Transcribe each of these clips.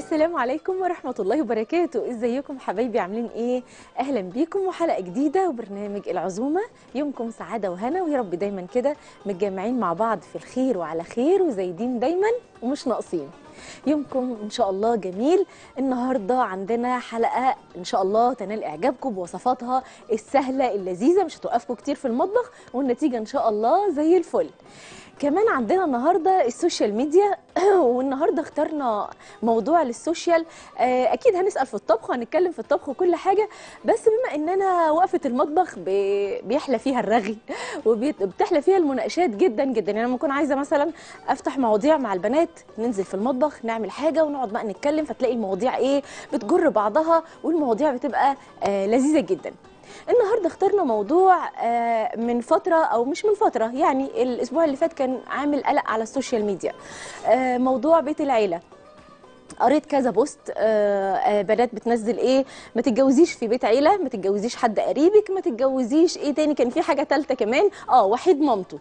السلام عليكم ورحمة الله وبركاته ازيكم حبايبي عاملين ايه اهلا بيكم وحلقة جديدة وبرنامج العزومة يومكم سعادة وهنا ويا رب دايما كده متجمعين مع بعض في الخير وعلى خير وزايدين دايما ومش ناقصين يومكم ان شاء الله جميل النهارده عندنا حلقه ان شاء الله تنال اعجابكم بوصفاتها السهله اللذيذه مش هتوقفكم كتير في المطبخ والنتيجه ان شاء الله زي الفل كمان عندنا النهارده السوشيال ميديا والنهارده اخترنا موضوع للسوشيال آه، اكيد هنسال في الطبخ وهنتكلم في الطبخ وكل حاجه بس بما اننا وقفه المطبخ بي- بيحلى فيها الرغي وبتحلى فيها المناقشات جدا جدا يعني لما اكون عايزه مثلا افتح مواضيع مع البنات ننزل في المطبخ نعمل حاجه ونقعد بقى نتكلم فتلاقي المواضيع ايه بتجر بعضها والمواضيع بتبقى آه لذيذه جدا النهارده اخترنا موضوع آه، من فتره او مش من فتره يعني الاسبوع اللي فات كان عامل قلق على السوشيال ميديا آه، موضوع بيت العيله قريت كذا بوست آه، آه، بنات بتنزل ايه ما تتجوزيش في بيت عيله ما تتجوزيش حد قريبك ما تتجوزيش ايه تاني كان في حاجه ثالثه كمان اه وحيد مامته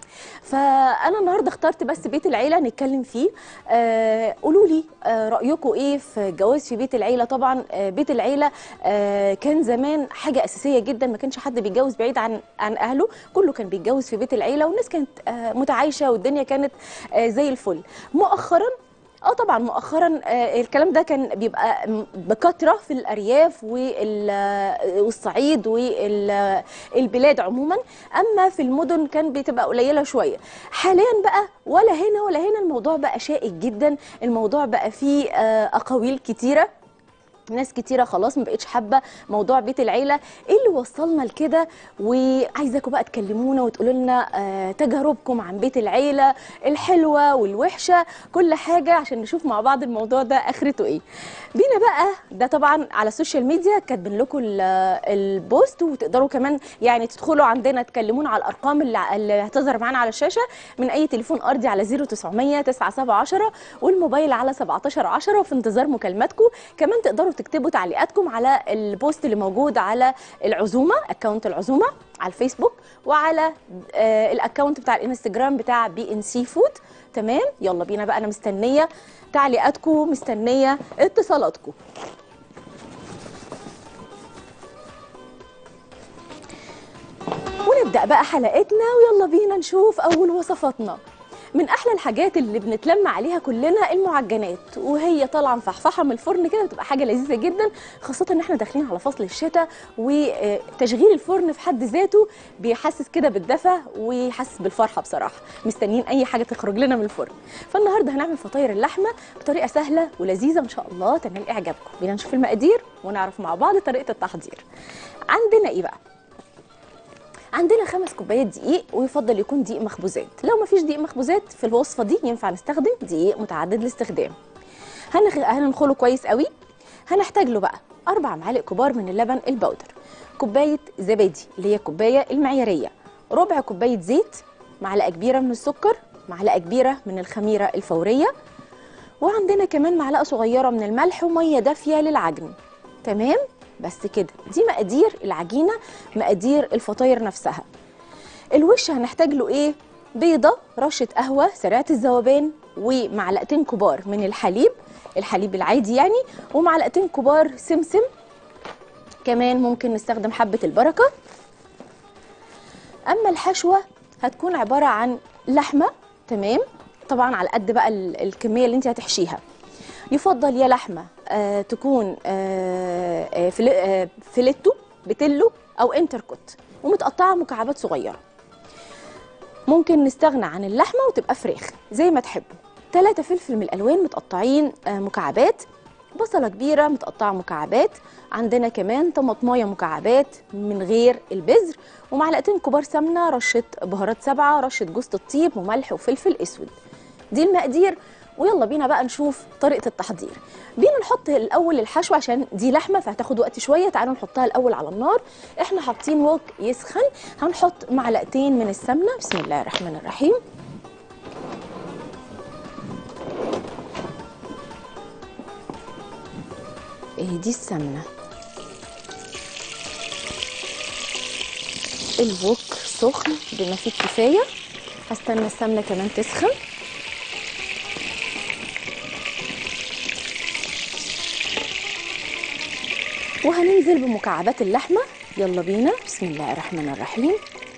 فانا النهارده اخترت بس بيت العيله نتكلم فيه آه قولوا لي آه رايكم ايه في الجواز في بيت العيله طبعا آه بيت العيله آه كان زمان حاجه اساسيه جدا ما كانش حد بيتجوز بعيد عن عن اهله كله كان بيتجوز في بيت العيله والناس كانت آه متعايشه والدنيا كانت آه زي الفل مؤخرا اه طبعا مؤخرا آه الكلام ده كان بيبقى م- بكثره في الارياف وال- آه، والصعيد والبلاد عموما اما في المدن كان بتبقى قليله شويه حاليا بقى ولا هنا ولا هنا الموضوع بقى شائك جدا الموضوع بقى فيه آه، اقاويل كتيره ناس كتيرة خلاص ما بقتش حابة موضوع بيت العيلة ايه اللي وصلنا لكده وعايزاكم بقى تكلمونا وتقولوا لنا آه تجاربكم عن بيت العيلة الحلوة والوحشة كل حاجة عشان نشوف مع بعض الموضوع ده اخرته ايه بينا بقى ده طبعا على السوشيال ميديا كاتبين لكم ال- البوست وتقدروا كمان يعني تدخلوا عندنا تكلمونا على الارقام اللي, اللي هتظهر معانا على الشاشة من اي تليفون ارضي على 0900 9710 والموبايل على 1710 وفي انتظار مكالماتكم كمان تقدروا تكتبوا تعليقاتكم على البوست اللي موجود على العزومه اكونت العزومه على الفيسبوك وعلى آه الاكونت بتاع الانستجرام بتاع بي ان سي فود تمام يلا بينا بقى انا مستنيه تعليقاتكم مستنيه اتصالاتكم ونبدأ بقى حلقتنا ويلا بينا نشوف أول وصفاتنا من أحلى الحاجات اللي بنتلم عليها كلنا المعجنات وهي طالعة مفحفحة من الفرن كده بتبقى حاجة لذيذة جدا خاصة إن احنا داخلين على فصل الشتاء وتشغيل الفرن في حد ذاته بيحسس كده بالدفى ويحسس بالفرحة بصراحة مستنيين أي حاجة تخرج لنا من الفرن فالنهاردة هنعمل فطاير اللحمة بطريقة سهلة ولذيذة إن شاء الله تنال إعجابكم بينا نشوف المقادير ونعرف مع بعض طريقة التحضير عندنا إيه بقى عندنا خمس كوبايات دقيق ويفضل يكون دقيق مخبوزات لو ما فيش دقيق مخبوزات في الوصفه دي ينفع نستخدم دقيق متعدد الاستخدام هنخ... هننخله كويس قوي هنحتاج له بقى اربع معالق كبار من اللبن البودر كوبايه زبادي اللي هي الكوبايه المعياريه ربع كوبايه زيت معلقه كبيره من السكر معلقه كبيره من الخميره الفوريه وعندنا كمان معلقه صغيره من الملح وميه دافيه للعجن تمام بس كده دي مقادير العجينه مقادير الفطاير نفسها الوش هنحتاج له ايه بيضه رشه قهوه سريعه الذوبان ومعلقتين كبار من الحليب الحليب العادي يعني ومعلقتين كبار سمسم كمان ممكن نستخدم حبه البركه اما الحشوه هتكون عباره عن لحمه تمام طبعا على قد بقى ال- الكميه اللي انت هتحشيها يفضل يا لحمه آه تكون آه آه فل- آه فيليتو بتلو او انتركوت ومتقطعه مكعبات صغيره ممكن نستغنى عن اللحمه وتبقى فراخ زي ما تحبوا ثلاثة فلفل من الالوان متقطعين آه مكعبات بصله كبيره متقطعه مكعبات عندنا كمان طماطمايه مكعبات من غير البذر ومعلقتين كبار سمنه رشه بهارات سبعه رشه جوز الطيب وملح وفلفل اسود دي المقادير ويلا بينا بقى نشوف طريقه التحضير بينا نحط الاول الحشو عشان دي لحمه فهتاخد وقت شويه تعالوا نحطها الاول على النار احنا حاطين وok يسخن هنحط معلقتين من السمنه بسم الله الرحمن الرحيم ايه دي السمنه الوك سخن بما فيه الكفايه هستنى السمنه كمان تسخن وهننزل بمكعبات اللحمه يلا بينا بسم الله الرحمن الرحيم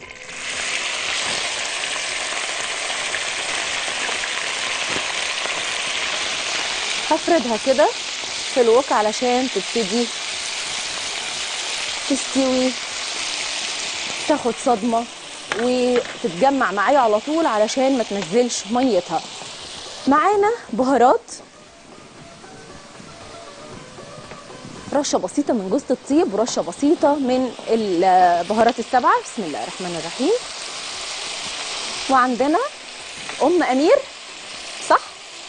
هفردها كده في الوك علشان تبتدي تستوي تاخد صدمه وتتجمع معايا على طول علشان ما تنزلش ميتها معانا بهارات رشه بسيطه من جوز الطيب ورشه بسيطه من البهارات السبعه بسم الله الرحمن الرحيم وعندنا ام امير صح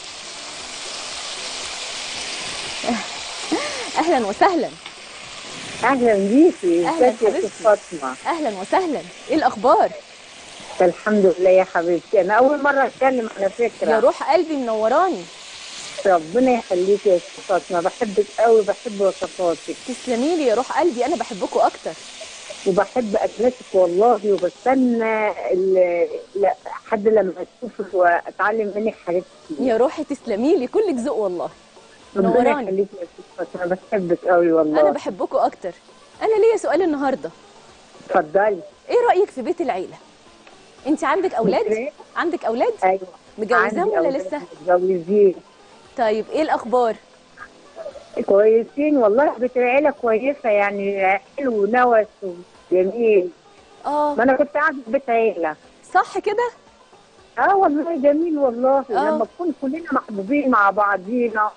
اهلا وسهلا اهلا بيكي أهلاً ازيك يا حبيبتي. ست فاطمه اهلا وسهلا ايه الاخبار الحمد لله يا حبيبتي انا اول مره اتكلم على فكره يا روح قلبي منوراني ربنا يخليكي يا ست فاطمه بحبك قوي بحب وصفاتك تسلمي لي يا روح قلبي انا بحبكم اكتر وبحب اكلاتك والله وبستنى ال- لا حد لما اشوفك واتعلم منك حاجات كتير يا روحي تسلمي لي كلك ذوق والله ربنا منوراني يخليكي يا ست فاطمه بحبك قوي والله انا بحبكم اكتر انا ليا سؤال النهارده اتفضلي ايه رايك في بيت العيله انت عندك اولاد إيه؟ عندك اولاد ايوه متجوزاهم عندي ولا أولاد لسه متجوزين طيب ايه الاخبار كويسين والله بيت العيله كويسه يعني حلو ونوس وجميل اه ما انا كنت قاعده في بيت عيله صح كده اه والله جميل والله آه. لما نكون كلنا محبوبين مع بعضينا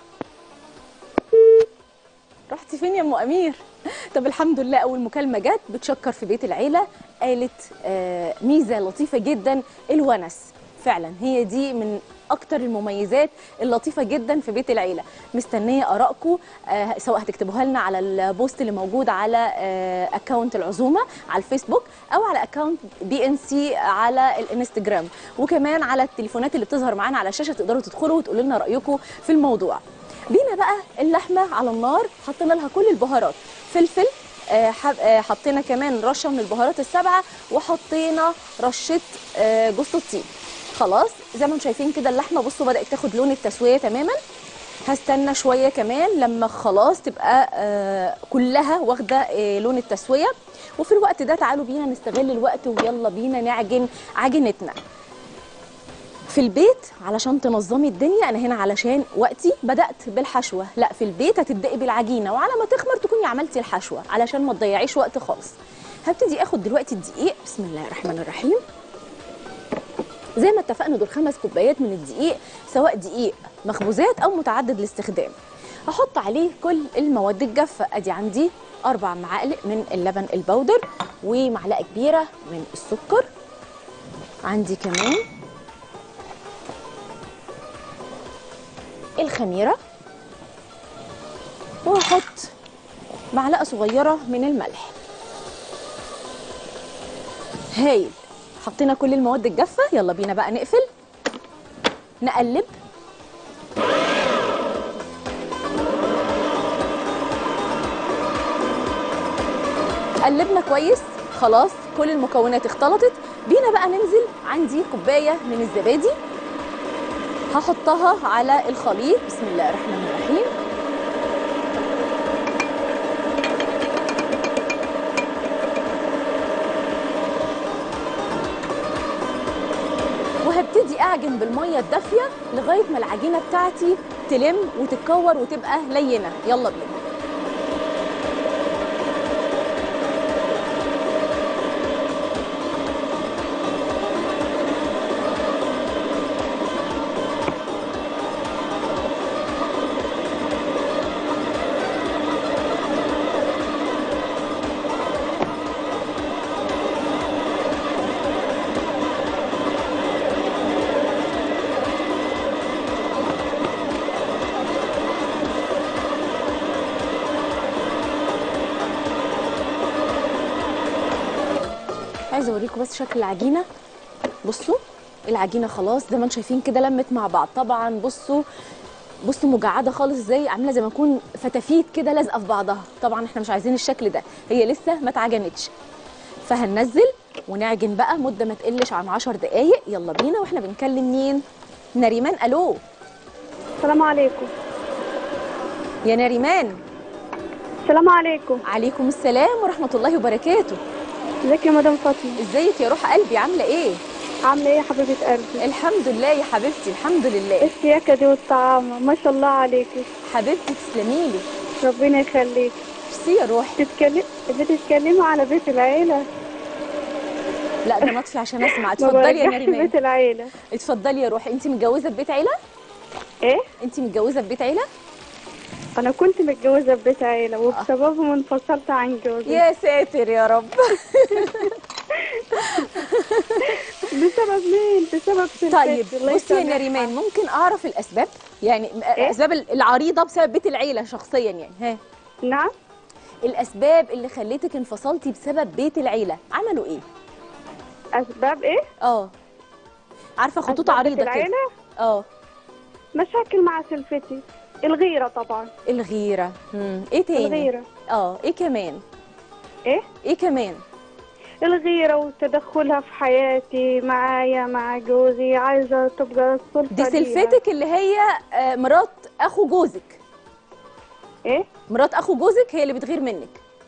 رحتي فين يا ام امير طب الحمد لله اول مكالمه جت بتشكر في بيت العيله قالت آه ميزه لطيفه جدا الونس فعلا هي دي من اكتر المميزات اللطيفه جدا في بيت العيله مستنيه ارائكم آه سواء هتكتبوها لنا على البوست اللي موجود على آه اكونت العزومه على الفيسبوك او على اكونت بي ان سي على الانستجرام وكمان على التليفونات اللي بتظهر معانا على الشاشه تقدروا تدخلوا وتقولوا لنا رايكم في الموضوع بينا بقى اللحمه على النار حطينا لها كل البهارات فلفل آه، حب- آه، حطينا كمان رشه من البهارات السبعه وحطينا رشه آه، جوز الطيب خلاص زي ما انتم شايفين كده اللحمه بصوا بدات تاخد لون التسويه تماما هستنى شويه كمان لما خلاص تبقى آه، كلها واخده آه، لون التسويه وفي الوقت ده تعالوا بينا نستغل الوقت ويلا بينا نعجن عجينتنا في البيت علشان تنظمي الدنيا انا هنا علشان وقتي بدات بالحشوه لا في البيت هتبداي بالعجينه وعلى ما تخمر تكوني عملتي الحشوه علشان ما تضيعيش وقت خالص هبتدي اخد دلوقتي الدقيق بسم الله الرحمن الرحيم زي ما اتفقنا دول خمس كوبايات من الدقيق سواء دقيق مخبوزات او متعدد الاستخدام هحط عليه كل المواد الجافه ادي عندي اربع معالق من اللبن البودر ومعلقه كبيره من السكر عندي كمان الخميرة وهحط معلقة صغيرة من الملح هايل حطينا كل المواد الجافة يلا بينا بقى نقفل نقلب قلبنا كويس خلاص كل المكونات اختلطت بينا بقى ننزل عندي كوباية من الزبادي هحطها على الخليط بسم الله الرحمن الرحيم وهبتدي اعجن بالميه الدافيه لغايه ما العجينه بتاعتي تلم وتتكور وتبقى لينه يلا بينا عايزه اوريكم بس شكل العجينه بصوا العجينه خلاص زي ما انتم شايفين كده لمت مع بعض طبعا بصوا بصوا مجعده خالص ازاي عامله زي ما تكون فتافيت كده لازقه في بعضها طبعا احنا مش عايزين الشكل ده هي لسه ما اتعجنتش فهننزل ونعجن بقى مده ما تقلش عن 10 دقائق يلا بينا واحنا بنكلم مين نريمان الو السلام عليكم يا نريمان السلام عليكم عليكم السلام ورحمه الله وبركاته ازيك يا مدام فاطمه ازيك يا روح قلبي عامله ايه عامله ايه يا حبيبه قلبي الحمد لله يا حبيبتي الحمد لله السياكه دي والطعامه ما شاء الله عليكي حبيبتي تسلمي لي ربنا يخليك ميرسي يا روحي تتكلم بتتكلموا على بيت العيله لا ده نطفي عشان اسمع ما اتفضلي يا برجعش نريمان بيت العيله اتفضلي يا روحي انت متجوزه في بيت عيله ايه انت متجوزه في بيت عيله انا كنت متجوزه في بيت عيله وبسببهم انفصلت عن جوزي يا ساتر يا رب بسبب مين بسبب طيب سلفتي، الله بصي يا يسامحها. نريمان ممكن اعرف الاسباب يعني الاسباب العريضه بسبب بيت العيله شخصيا يعني ها نعم الاسباب اللي خليتك انفصلتي بسبب بيت العيله عملوا ايه اسباب ايه اه عارفه خطوط أسباب بيت عريضه كده العيله اه مشاكل مع سلفتي الغيره طبعا الغيره مم. ايه تاني الغيره اه ايه كمان ايه ايه كمان الغيرة وتدخلها في حياتي معايا مع جوزي عايزة تبقى السلطة دي ليها. سلفتك اللي هي آه، مرات اخو جوزك ايه مرات اخو جوزك هي اللي بتغير منك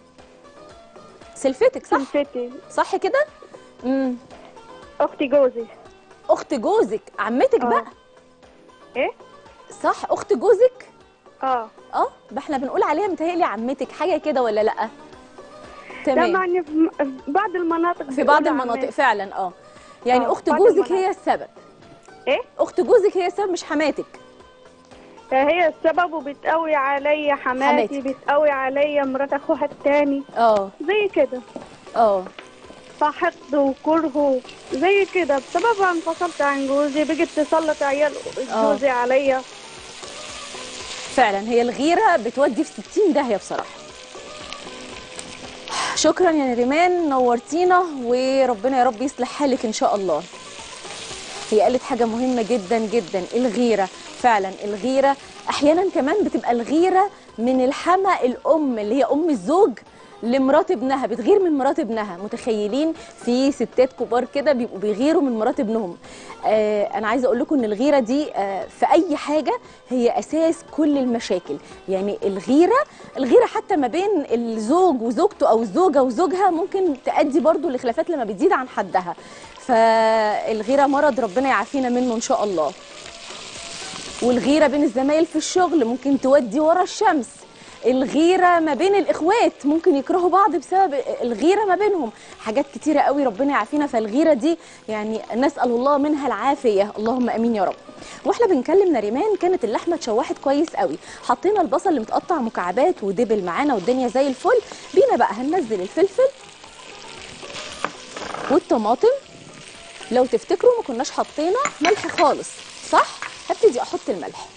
سلفتك صح سلفتي صح كده امم اختي جوزي اخت جوزك عمتك آه. بقى ايه صح اخت جوزك اه اه ده احنا بنقول عليها متهيألي عمتك حاجه كده ولا لا ده تمام معني في م- في بعض المناطق في بعض بيقولوا المناطق عمتي. فعلا اه يعني آه، اخت بعض جوزك هي المناطق. السبب ايه اخت جوزك هي السبب مش حماتك هي السبب وبتقوي عليا حماتي حماتك. بتقوي عليا مرات اخوها التاني اه زي كده اه فحقد وكره زي كده بسببها انفصلت عن جوزي بقت تسلط عيال آه. جوزي عليا فعلا هي الغيره بتودي في 60 داهيه بصراحه شكرا يا نريمان نورتينا وربنا يا رب يصلح حالك ان شاء الله هي قالت حاجة مهمة جدا جدا الغيرة فعلا الغيرة أحيانا كمان بتبقى الغيرة من الحما الأم اللي هي أم الزوج لمرات ابنها بتغير من مرات ابنها متخيلين في ستات كبار كده بيبقوا بيغيروا من مرات ابنهم آه انا عايزه اقول لكم ان الغيره دي آه في اي حاجه هي اساس كل المشاكل يعني الغيره الغيره حتى ما بين الزوج وزوجته او الزوجه وزوجها ممكن تؤدي برضو لخلافات لما بتزيد عن حدها فالغيره مرض ربنا يعافينا منه ان شاء الله والغيره بين الزمايل في الشغل ممكن تودي ورا الشمس الغيره ما بين الاخوات ممكن يكرهوا بعض بسبب الغيره ما بينهم حاجات كتيره قوي ربنا يعافينا فالغيره دي يعني نسال الله منها العافيه اللهم امين يا رب واحنا بنكلم نريمان كانت اللحمه اتشوحت كويس قوي حطينا البصل اللي متقطع مكعبات ودبل معانا والدنيا زي الفل بينا بقى هننزل الفلفل والطماطم لو تفتكروا ما كناش حطينا ملح خالص صح هبتدي احط الملح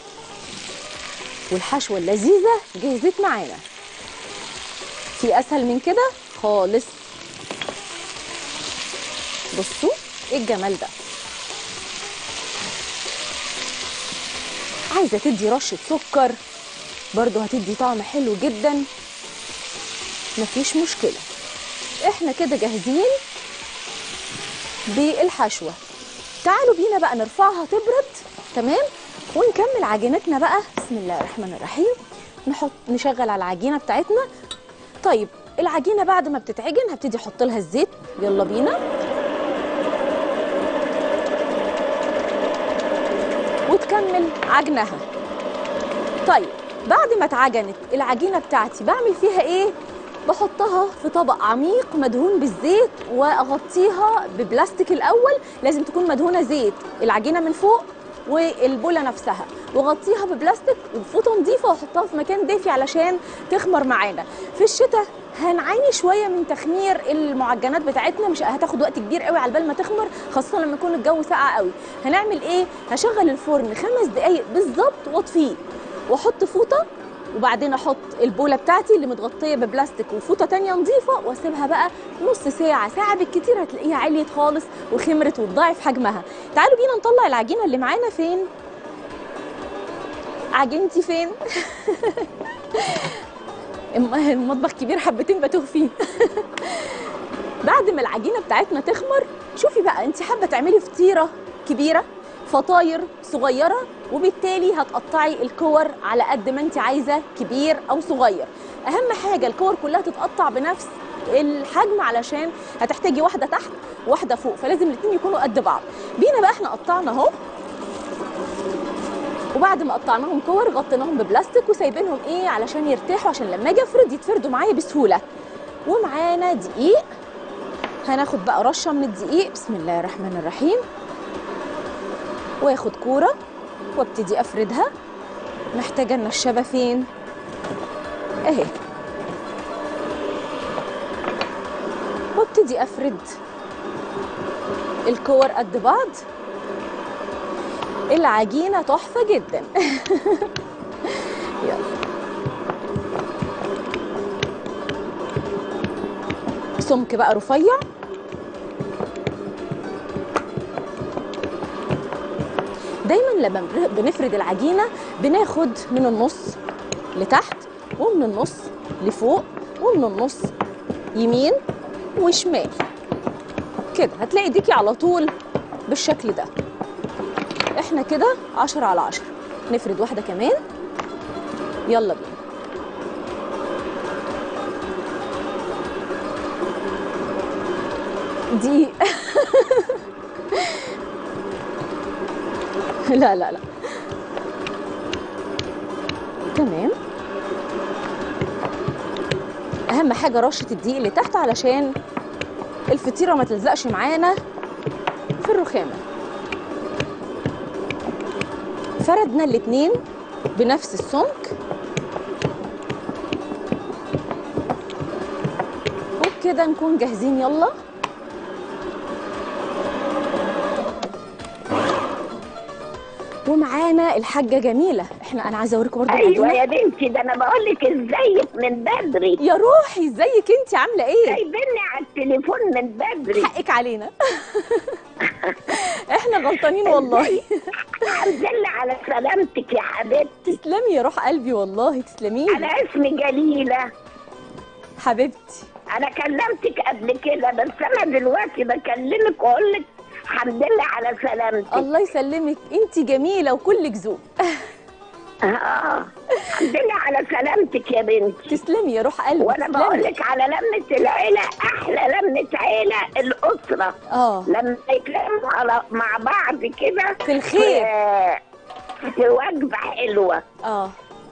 والحشوه اللذيذه جهزت معانا في اسهل من كده خالص بصوا ايه الجمال ده عايزه تدي رشه سكر برضو هتدي طعم حلو جدا مفيش مشكله احنا كده جاهزين بالحشوه تعالوا بينا بقى نرفعها تبرد تمام ونكمل عجينتنا بقى بسم الله الرحمن الرحيم نحط نشغل على العجينه بتاعتنا طيب العجينه بعد ما بتتعجن هبتدي احط لها الزيت يلا بينا وتكمل عجنها طيب بعد ما اتعجنت العجينه بتاعتي بعمل فيها ايه بحطها في طبق عميق مدهون بالزيت واغطيها ببلاستيك الاول لازم تكون مدهونه زيت العجينه من فوق والبوله نفسها واغطيها ببلاستيك وبفوطه نظيفه واحطها في مكان دافي علشان تخمر معانا في الشتاء هنعاني شويه من تخمير المعجنات بتاعتنا مش هتاخد وقت كبير قوي على بال ما تخمر خاصه لما يكون الجو ساقع قوي هنعمل ايه هشغل الفرن خمس دقايق بالظبط واطفيه واحط فوطه وبعدين احط البوله بتاعتي اللي متغطيه ببلاستيك وفوطه تانية نظيفه واسيبها بقى نص ساعه ساعه بالكتير هتلاقيها عليت خالص وخمرت وتضاعف حجمها تعالوا بينا نطلع العجينه اللي معانا فين عجينتي فين الم- المطبخ كبير حبتين بتوه فيه بعد ما العجينه بتاعتنا تخمر شوفي بقى انت حابه تعملي فطيره كبيره فطاير صغيره وبالتالي هتقطعي الكور على قد ما انت عايزه كبير او صغير اهم حاجه الكور كلها تتقطع بنفس الحجم علشان هتحتاجي واحده تحت واحده فوق فلازم الاثنين يكونوا قد بعض بينا بقى احنا قطعنا اهو وبعد ما قطعناهم كور غطيناهم ببلاستيك وسايبينهم ايه علشان يرتاحوا عشان لما اجي افرد يتفردوا معايا بسهوله ومعانا دقيق هناخد بقى رشه من الدقيق بسم الله الرحمن الرحيم واخد كوره وابتدي افردها محتاجه النشابه فين اهي وابتدي افرد الكور قد بعض العجينه تحفه جدا يلا سمك بقى رفيع دايما لما بن- بنفرد العجينه بناخد من النص لتحت ومن النص لفوق ومن النص يمين وشمال كده هتلاقي ايديكي على طول بالشكل ده احنا كده عشرة على عشرة نفرد واحدة كمان يلا بينا دي لا لا لا تمام اهم حاجه رشه الدقيق اللي تحت علشان الفطيره ما تلزقش معانا في الرخامه فردنا الاتنين بنفس السمك وبكده نكون جاهزين يلا ومعانا الحاجه جميله احنا انا عايزه اوريكم برضه ايوه العجينة. يا بنتي ده انا بقول لك ازيك من بدري يا روحي ازيك انت عامله ايه جايبني على التليفون من بدري حقك علينا احنا غلطانين والله الحمد لله على سلامتك يا حبيبتي تسلمي يا روح قلبي والله تسلمي لي. انا اسمي جليله حبيبتي انا كلمتك قبل كده بس انا دلوقتي بكلمك واقول لك الحمد لله على سلامتك الله يسلمك انت جميله وكلك ذوق اه الحمد لله على سلامتك يا بنتي تسلمي يا روح قلبي وانا بقول تسلمي لك على لمه العيله احلى لمه عيله الاسره اه لما يتلموا على مع بعض كده في الخير في- في وجبه حلوه اه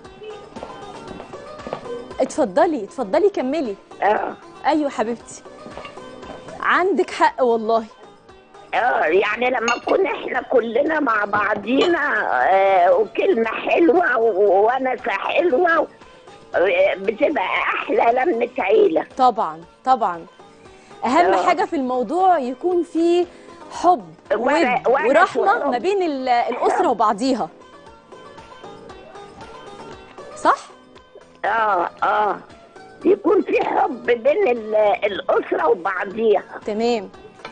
اتفضلي اتفضلي كملي اه ايوه حبيبتي عندك حق والله اه يعني لما نكون احنا كلنا مع بعضينا آه وكلمه حلوه و- وونسه حلوه و- آه، بتبقى احلى لمه عيله طبعا طبعا اهم آه. حاجه في الموضوع يكون فيه حب ورق- ود ورق ورحمه وحب. ما بين ال- الاسره وبعضيها صح اه اه يكون في حب بين ال- الاسره وبعضيها تمام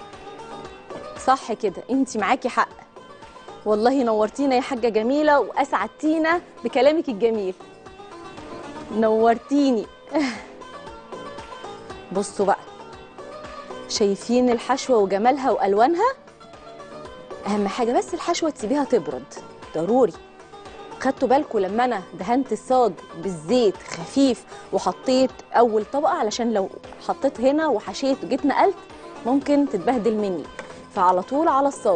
صح كده انت معاكي حق والله نورتينا يا حاجه جميله واسعدتينا بكلامك الجميل نورتيني بصوا بقى شايفين الحشوه وجمالها والوانها اهم حاجه بس الحشوه تسيبيها تبرد ضروري خدتوا بالكم لما انا دهنت الصاج بالزيت خفيف وحطيت اول طبقه علشان لو حطيت هنا وحشيت وجيت نقلت ممكن تتبهدل مني فعلى طول على الصاج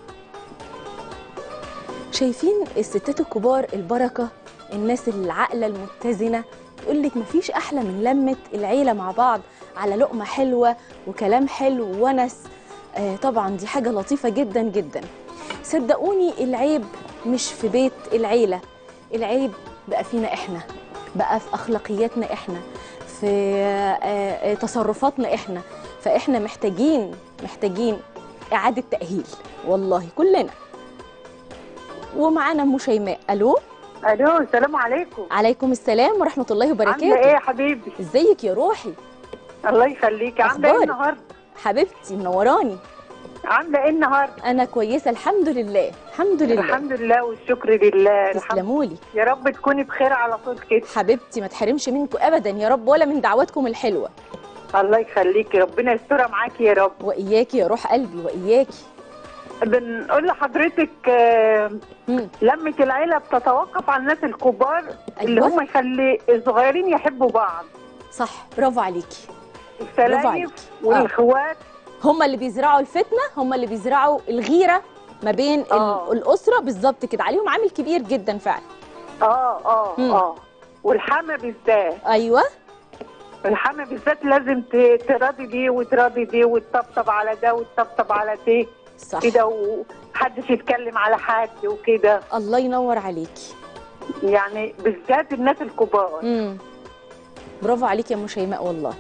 شايفين الستات الكبار البركه الناس العاقله المتزنه تقول لك مفيش احلى من لمه العيله مع بعض على لقمه حلوه وكلام حلو وونس آه طبعا دي حاجه لطيفه جدا جدا صدقوني العيب مش في بيت العيله العيب بقى فينا احنا بقى في اخلاقياتنا احنا في آه، آه، تصرفاتنا احنا فاحنا محتاجين محتاجين اعاده تاهيل والله كلنا ومعانا ام شيماء الو الو السلام عليكم عليكم السلام ورحمه الله عامله ايه وبركاته يا حبيبي ازيك يا روحي الله يخليكي عامله ايه أخبارك؟ النهارده حبيبتي منوراني عامله ايه النهارده انا كويسه الحمد لله الحمد لله الحمد لله والشكر لله الحمد تسلموا لي يا رب تكوني بخير على طول كده حبيبتي ما تحرمش منكم ابدا يا رب ولا من دعواتكم الحلوه الله يخليكي ربنا يسترها معاكي يا رب واياكي يا روح قلبي واياكي بنقول لحضرتك آه، مم. لمة العيلة بتتوقف على الناس الكبار اللي أيوة. هم يخلي الصغيرين يحبوا بعض صح برافو عليكي السلايف عليك. والاخوات هم اللي بيزرعوا الفتنه هم اللي بيزرعوا الغيره ما بين ال- آه. الاسره بالظبط كده عليهم عامل كبير جدا فعلا اه اه مم. اه والحما بالذات ايوه الحما بالذات لازم ت- تراضي دي وتراضي دي وتطبطب على ده وتطبطب على دي صح كده ومحدش يتكلم على حد وكده الله ينور عليكي يعني بالذات الناس الكبار امم برافو عليك يا ام شيماء والله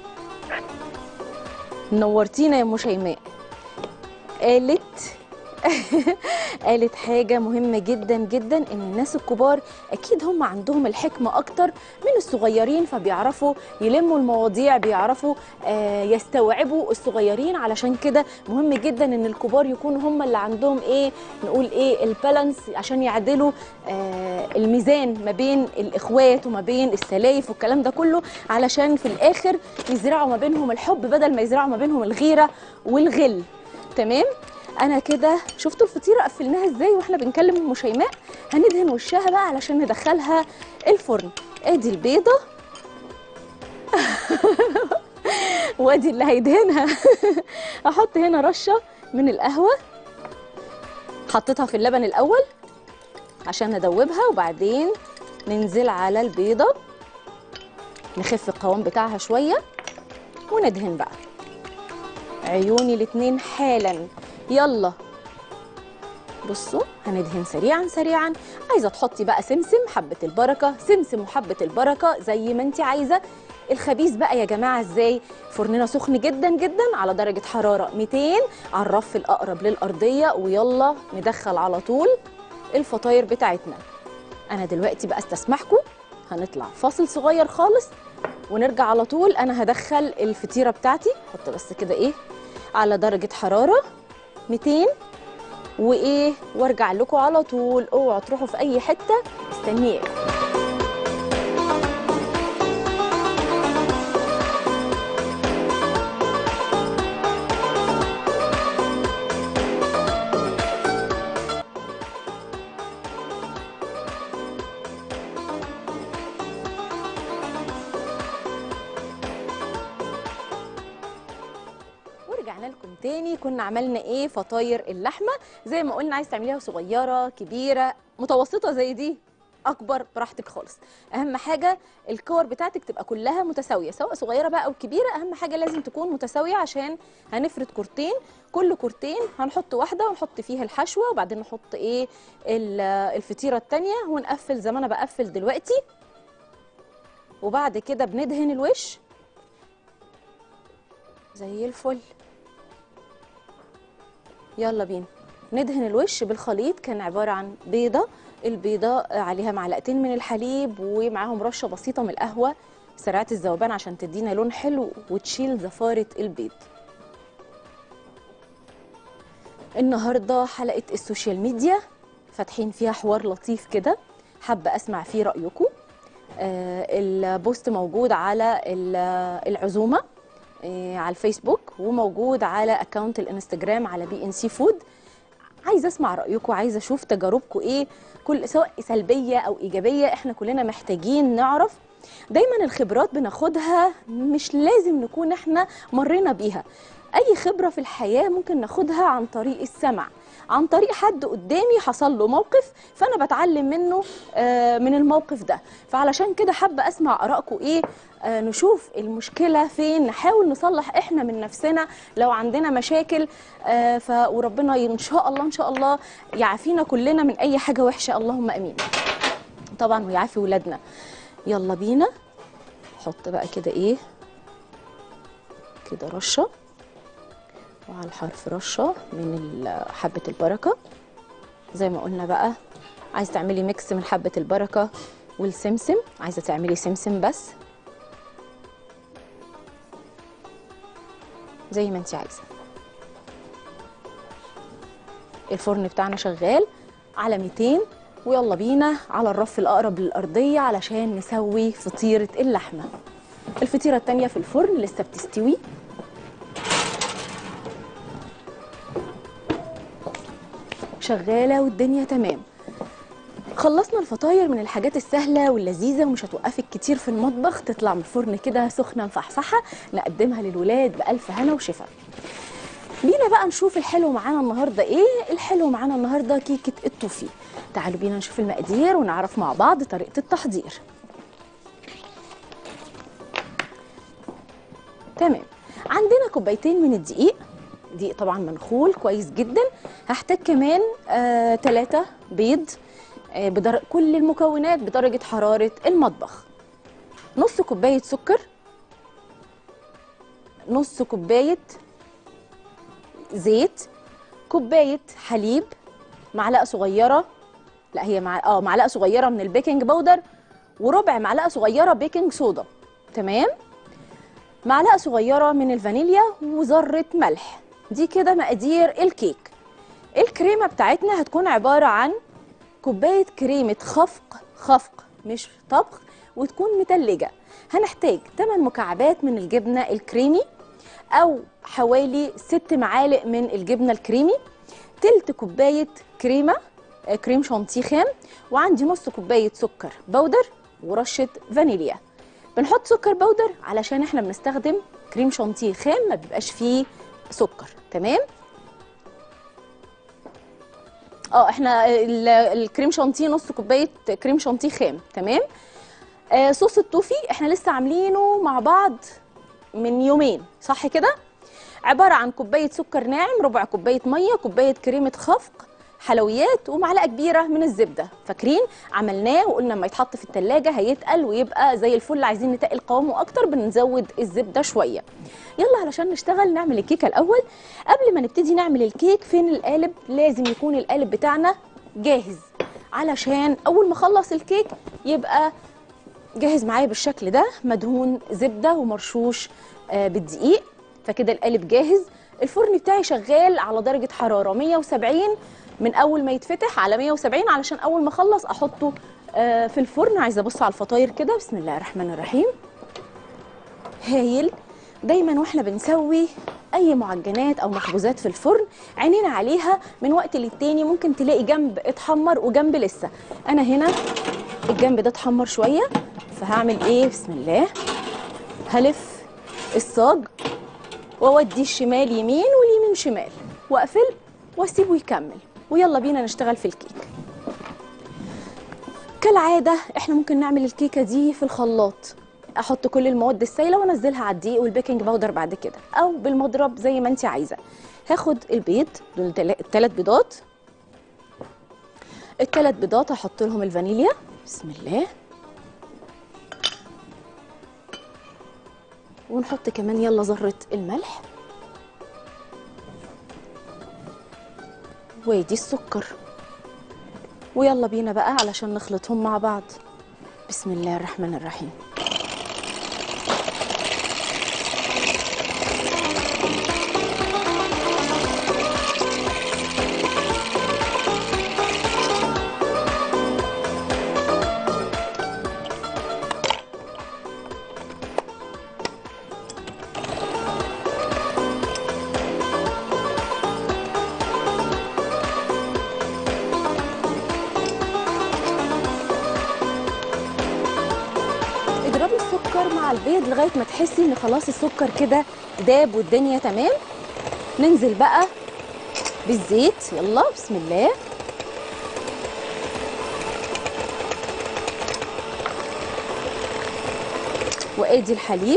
نورتينا يا ام شيماء قالت قالت حاجة مهمة جدا جدا ان الناس الكبار اكيد هم عندهم الحكمة اكتر من الصغيرين فبيعرفوا يلموا المواضيع بيعرفوا آه، يستوعبوا الصغيرين علشان كده مهم جدا ان الكبار يكونوا هم اللي عندهم ايه نقول ايه البالانس عشان يعدلوا آه، الميزان ما بين الاخوات وما بين السلايف والكلام ده كله علشان في الاخر يزرعوا ما بينهم الحب بدل ما يزرعوا ما بينهم الغيره والغل تمام انا كده شفتوا الفطيره قفلناها ازاي واحنا بنكلم ام شيماء هندهن وشها بقى علشان ندخلها الفرن ادي البيضه وادي اللي هيدهنها احط هنا رشه من القهوه حطيتها في اللبن الاول عشان ندوبها وبعدين ننزل على البيضه نخف القوام بتاعها شويه وندهن بقى عيوني الاتنين حالا يلا بصوا هندهن سريعا سريعا عايزه تحطي بقى سمسم حبه البركه سمسم وحبه البركه زي ما انت عايزه الخبيث بقى يا جماعه ازاي فرننا سخن جدا جدا على درجه حراره 200 على الرف الاقرب للارضيه ويلا ندخل على طول الفطاير بتاعتنا انا دلوقتي بقى استسمحكم هنطلع فاصل صغير خالص ونرجع على طول انا هدخل الفطيره بتاعتي احط بس كده ايه على درجه حراره 200 وايه وارجع لكم على طول اوعوا تروحوا في اي حته مستنياكم ورجعنا لكم تاني كنا عملنا ايه فطاير اللحمه زي ما قلنا عايز تعمليها صغيره كبيره متوسطه زي دي اكبر براحتك خالص اهم حاجه الكور بتاعتك تبقى كلها متساويه سواء صغيره بقى او كبيره اهم حاجه لازم تكون متساويه عشان هنفرد كورتين كل كورتين هنحط واحده ونحط فيها الحشوه وبعدين نحط ايه ال- الفطيره التانية ونقفل زي ما انا بقفل دلوقتي وبعد كده بندهن الوش زي الفل يلا بينا ندهن الوش بالخليط كان عبارة عن بيضة البيضة عليها معلقتين من الحليب ومعاهم رشة بسيطة من القهوة سريعة الذوبان عشان تدينا لون حلو وتشيل زفارة البيض النهاردة حلقة السوشيال ميديا فاتحين فيها حوار لطيف كده حابة أسمع فيه رأيكم آه البوست موجود على ال- العزومة آه، على الفيسبوك وموجود على اكونت الانستجرام على بي ان سي فود عايزه اسمع رايكم عايزه اشوف تجاربكم ايه كل سواء سلبيه او ايجابيه احنا كلنا محتاجين نعرف دايما الخبرات بناخدها مش لازم نكون احنا مرينا بيها اي خبره في الحياه ممكن ناخدها عن طريق السمع عن طريق حد قدامي حصل له موقف فانا بتعلم منه آه، من الموقف ده فعلشان كده حابه اسمع ارائكم ايه آه، نشوف المشكله فين نحاول نصلح احنا من نفسنا لو عندنا مشاكل آه، ف وربنا ان شاء الله ان شاء الله يعافينا كلنا من اي حاجه وحشه اللهم امين طبعا ويعافي ولادنا يلا بينا حط بقى كده ايه كده رشه وعلى الحرف رشه من ال- حبه البركه زي ما قلنا بقى عايز تعملي ميكس من حبه البركه والسمسم عايزه تعملي سمسم بس زي ما انت عايزه الفرن بتاعنا شغال على 200 ويلا بينا على الرف الاقرب للارضيه علشان نسوي فطيره اللحمه الفطيره التانية في الفرن لسه بتستوي شغاله والدنيا تمام خلصنا الفطاير من الحاجات السهله واللذيذه ومش هتوقفك كتير في المطبخ تطلع من الفرن كده سخنه مفحفحه نقدمها للولاد بالف هنا وشفا بينا بقى نشوف الحلو معانا النهارده ايه الحلو معانا النهارده كيكه التوفي تعالوا بينا نشوف المقادير ونعرف مع بعض طريقه التحضير تمام عندنا كوبايتين من الدقيق دقيق طبعا منخول كويس جدا هحتاج كمان آه، تلاتة بيض آه، بدر... كل المكونات بدرجة حرارة المطبخ نص كوباية سكر نص كوباية زيت كوباية حليب معلقة صغيرة لا هي مع... اه معلقة صغيرة من البيكنج باودر وربع معلقة صغيرة بيكنج صودا تمام معلقة صغيرة من الفانيليا وذرة ملح دي كده مقادير الكيك الكريمة بتاعتنا هتكون عبارة عن كوباية كريمة خفق خفق مش طبخ وتكون متلجة هنحتاج 8 مكعبات من الجبنة الكريمي أو حوالي 6 معالق من الجبنة الكريمي تلت كوباية كريمة آه، كريم شانتيه خام وعندي نص كوباية سكر بودر ورشة فانيليا بنحط سكر بودر علشان احنا بنستخدم كريم شانتيه خام ما بيبقاش فيه سكر تمام اه احنا ال- الكريم شانتيه نص كوبايه كريم شانتيه خام تمام آه صوص التوفي احنا لسه عاملينه مع بعض من يومين صح كده عباره عن كوبايه سكر ناعم ربع كوبايه ميه كوبايه كريمه خفق حلويات ومعلقه كبيره من الزبده فاكرين عملناه وقلنا لما يتحط في التلاجة هيتقل ويبقى زي الفل عايزين نتقل قوامه اكتر بنزود الزبده شويه يلا علشان نشتغل نعمل الكيكه الاول قبل ما نبتدي نعمل الكيك فين القالب لازم يكون القالب بتاعنا جاهز علشان اول ما اخلص الكيك يبقى جاهز معايا بالشكل ده مدهون زبده ومرشوش آه، بالدقيق فكده القالب جاهز الفرن بتاعي شغال على درجه حراره 170 من اول ما يتفتح على 170 علشان اول ما اخلص احطه آه، في الفرن عايزه ابص على الفطاير كده بسم الله الرحمن الرحيم هايل دايما واحنا بنسوي اي معجنات او مخبوزات في الفرن عينينا عليها من وقت للتاني ممكن تلاقي جنب اتحمر وجنب لسه انا هنا الجنب ده اتحمر شويه فهعمل ايه بسم الله هلف الصاج واودي الشمال يمين واليمين شمال واقفل واسيبه يكمل ويلا بينا نشتغل في الكيك كالعاده احنا ممكن نعمل الكيكه دي في الخلاط احط كل المواد السائله وانزلها على الدقيق والبيكنج باودر بعد كده او بالمضرب زي ما انت عايزه هاخد البيض دول الثلاث بيضات الثلاث بيضات هحط لهم الفانيليا بسم الله ونحط كمان يلا ذره الملح وادي السكر ويلا بينا بقى علشان نخلطهم مع بعض بسم الله الرحمن الرحيم اضربي السكر مع البيض لغايه ما تحسي ان خلاص السكر كده داب والدنيا تمام ننزل بقى بالزيت يلا بسم الله وادي الحليب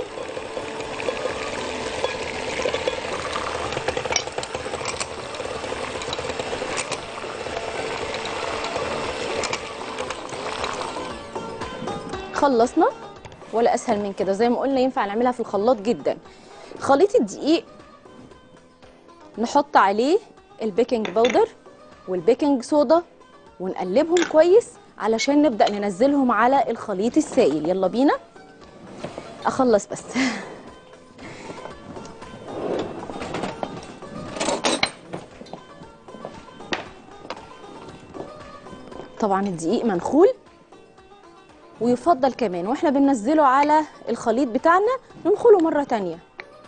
خلصنا ولا اسهل من كده زي ما قلنا ينفع نعملها في الخلاط جدا خليط الدقيق نحط عليه البيكنج باودر والبيكنج صودا ونقلبهم كويس علشان نبدا ننزلهم على الخليط السائل يلا بينا اخلص بس طبعا الدقيق منخول ويفضل كمان واحنا بننزله على الخليط بتاعنا ننخله مرة تانية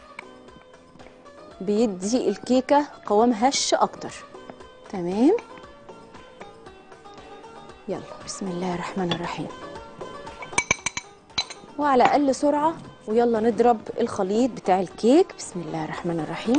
بيدي الكيكة قوام هش اكتر تمام يلا بسم الله الرحمن الرحيم وعلى اقل سرعه ويلا نضرب الخليط بتاع الكيك بسم الله الرحمن الرحيم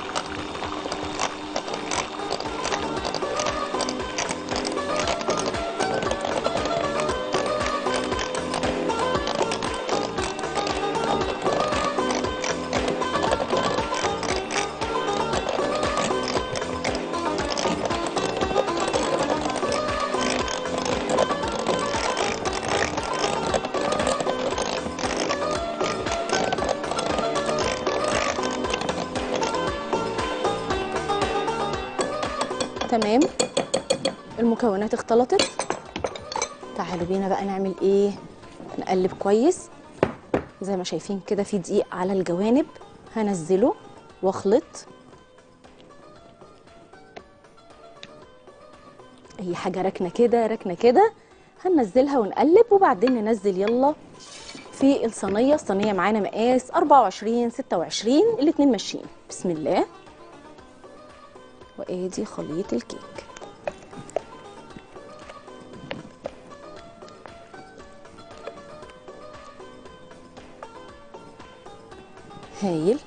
تمام المكونات اختلطت تعالوا بينا بقى نعمل ايه نقلب كويس زي ما شايفين كده في دقيق على الجوانب هنزله واخلط اي حاجه ركنه كده ركنه كده هننزلها ونقلب وبعدين ننزل يلا في الصينيه الصينيه معانا مقاس 24 26 الاتنين ماشيين بسم الله وادي خليط الكيك هايل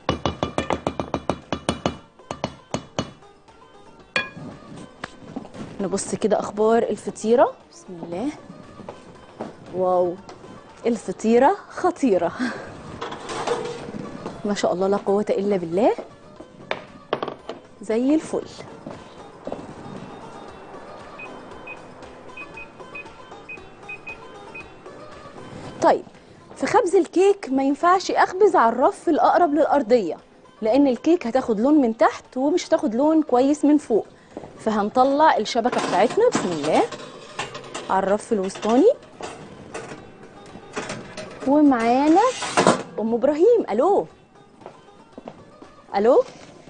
نبص كده اخبار الفطيره بسم الله واو الفطيره خطيره ما شاء الله لا قوه الا بالله زي الفل طيب في خبز الكيك ما ينفعش اخبز على الرف الاقرب للارضيه لان الكيك هتاخد لون من تحت ومش هتاخد لون كويس من فوق فهنطلع الشبكه بتاعتنا بسم الله على الرف الوسطاني ومعانا ام ابراهيم الو الو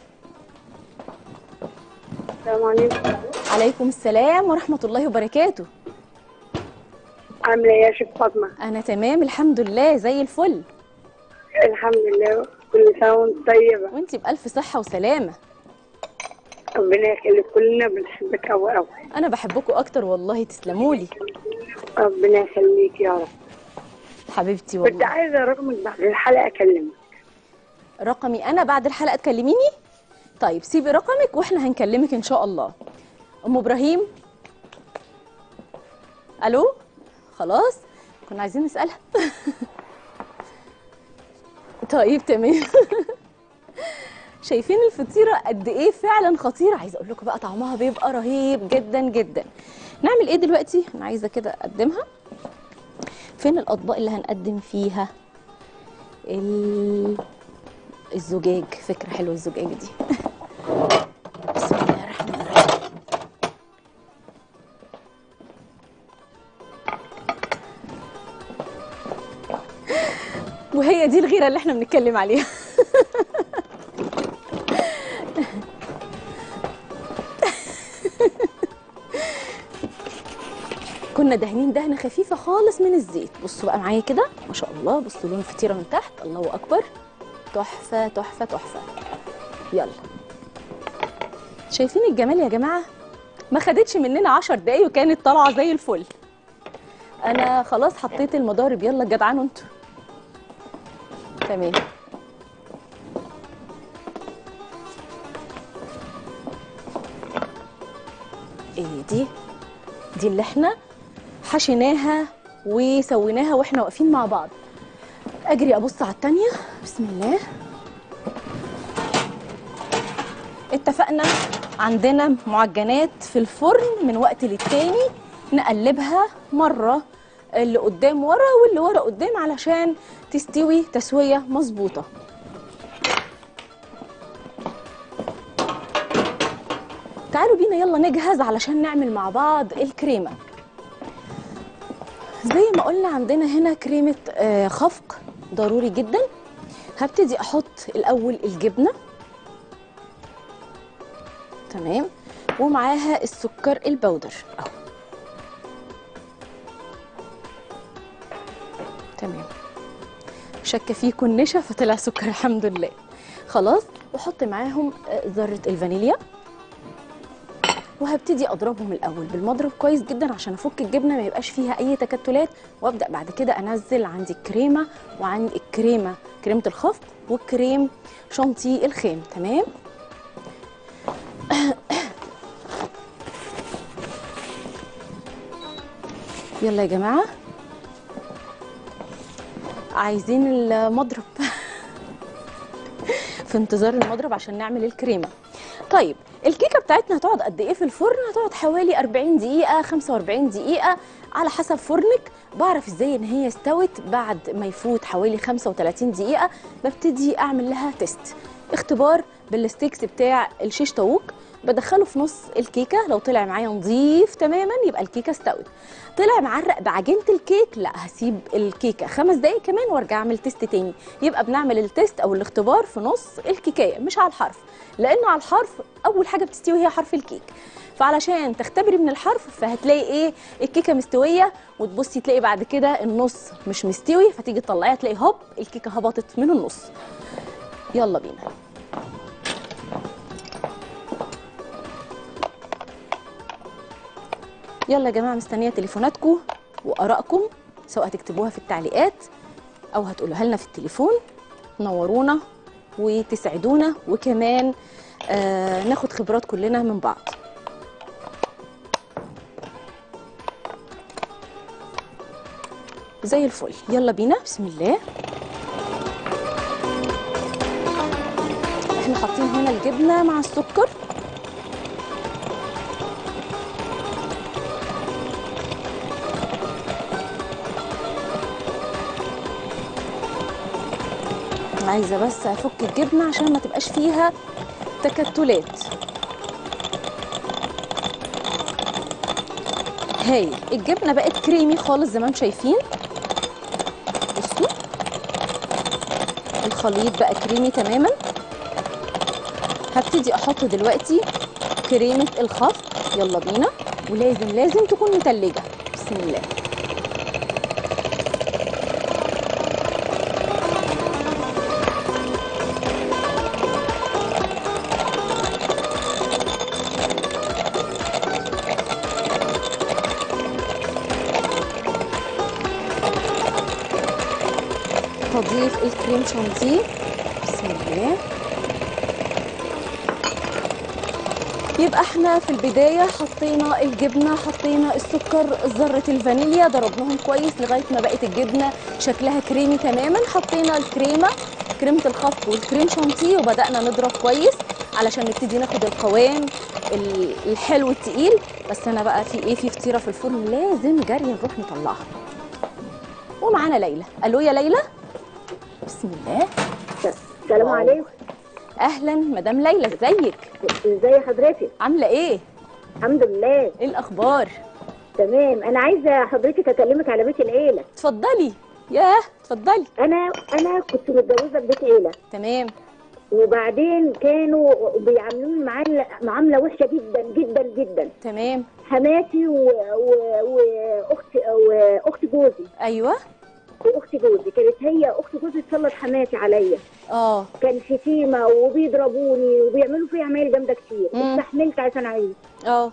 السلام عليكم عليكم السلام ورحمه الله وبركاته عاملة ايه يا شيخ فاطمة؟ انا تمام الحمد لله زي الفل الحمد لله كل سنة وانت طيبة وانتي بالف صحه وسلامه ربنا يخليك كلنا بنحبك أوي أوي انا بحبكم اكتر والله تسلمولي ربنا يخليك يا رب حبيبتي كنت والله عايزة رقمك بعد الحلقة أكلمك رقمي انا بعد الحلقه تكلميني طيب سيبي رقمك واحنا هنكلمك ان شاء الله ام ابراهيم الو خلاص كنا عايزين نسالها طيب تمام شايفين الفطيره قد ايه فعلا خطيره عايزه اقول لكم بقى طعمها بيبقى رهيب جدا جدا نعمل ايه دلوقتي انا عايزه كده اقدمها فين الاطباق اللي هنقدم فيها ال... الزجاج فكرة حلوة الزجاج دي بسم الله الرحمن الرحيم وهي دي الغيرة اللي احنا بنتكلم عليها كنا دهنين دهنة خفيفة خالص من الزيت بصوا بقى معايا كده ما شاء الله بصوا لون الفطيرة من تحت الله أكبر تحفة تحفة تحفة يلا شايفين الجمال يا جماعة ما خدتش مننا عشر دقايق وكانت طالعة زي الفل أنا خلاص حطيت المضارب يلا جدعانوا انتوا تمام ايه دي دي اللي احنا حشيناها وسويناها واحنا واقفين مع بعض اجري ابص على التانية بسم الله اتفقنا عندنا معجنات في الفرن من وقت للتاني نقلبها مرة اللي قدام ورا واللي ورا قدام علشان تستوي تسوية مظبوطة تعالوا بينا يلا نجهز علشان نعمل مع بعض الكريمة زي ما قلنا عندنا هنا كريمة آه، خفق ضروري جدا هبتدي احط الاول الجبنة تمام ومعاها السكر البودر اهو تمام شك فيكم نشا فطلع سكر الحمد لله خلاص واحط معاهم آه، ذره الفانيليا وهبتدي اضربهم الاول بالمضرب كويس جدا عشان افك الجبنه ما يبقاش فيها اي تكتلات وابدا بعد كده انزل عندي الكريمه وعندي الكريمه كريمه الخفق والكريم شانتيه الخام تمام يلا يا جماعه عايزين المضرب في انتظار المضرب عشان نعمل الكريمه طيب الكيكه بتاعتنا هتقعد قد ايه في الفرن هتقعد حوالي 40 دقيقه 45 دقيقه على حسب فرنك بعرف ازاي ان هي استوت بعد ما يفوت حوالي 35 دقيقه ببتدي اعمل لها تيست اختبار بالستيكس بتاع الشيش طاووق بدخله في نص الكيكه لو طلع معايا نظيف تماما يبقى الكيكه استوت طلع معرق بعجينه الكيك لا هسيب الكيكه خمس دقايق كمان وارجع اعمل تيست تاني يبقى بنعمل التيست او الاختبار في نص الكيكايه مش على الحرف لانه على الحرف اول حاجه بتستوي هي حرف الكيك فعلشان تختبري من الحرف فهتلاقي ايه الكيكه مستويه وتبصي تلاقي بعد كده النص مش مستوي فتيجي تطلعيها تلاقي هوب الكيكه هبطت من النص يلا بينا يلا يا جماعه مستنيه تليفوناتكم وارائكم سواء هتكتبوها في التعليقات او هتقولوها لنا في التليفون نورونا وتسعدونا وكمان آه ناخد خبرات كلنا من بعض زي الفل يلا بينا بسم الله احنا حاطين هنا الجبنه مع السكر عايزه بس افك الجبنه عشان ما تبقاش فيها تكتلات هايل الجبنه بقت كريمي خالص زي ما انتم شايفين بصوا الخليط بقى كريمي تماما هبتدي احط دلوقتي كريمه الخفق يلا بينا ولازم لازم تكون متلجه بسم الله هضيف الكريم شانتيه بسم الله يبقى احنا في البداية حطينا الجبنة حطينا السكر ذرة الفانيليا ضربناهم كويس لغاية ما بقت الجبنة شكلها كريمي تماما حطينا الكريمة كريمة الخفق والكريم شانتيه وبدأنا نضرب كويس علشان نبتدي ناخد القوام ال- الحلو التقيل بس انا بقى في ايه في فطيرة في الفرن لازم جري نروح نطلعها ومعانا ليلى الو يا ليلى بسم الله السلام واو. عليكم اهلا مدام ليلى ازيك ازي حضرتك عامله ايه الحمد لله ايه الاخبار تمام انا عايزه حضرتك اكلمك على بيت العيله اتفضلي ياه اتفضلي انا انا كنت متجوزه في بيت عيله تمام وبعدين كانوا بيعاملوني معامله معامله وحشه جدا جدا جدا تمام حماتي و- و- واختي واخت جوزي ايوه واخت جوزي كانت هي اخت جوزي تسلط حماتي عليا اه كان شتيمه وبيضربوني وبيعملوا فيا عمايل جامده كتير مم. استحملت عشان اعيش اه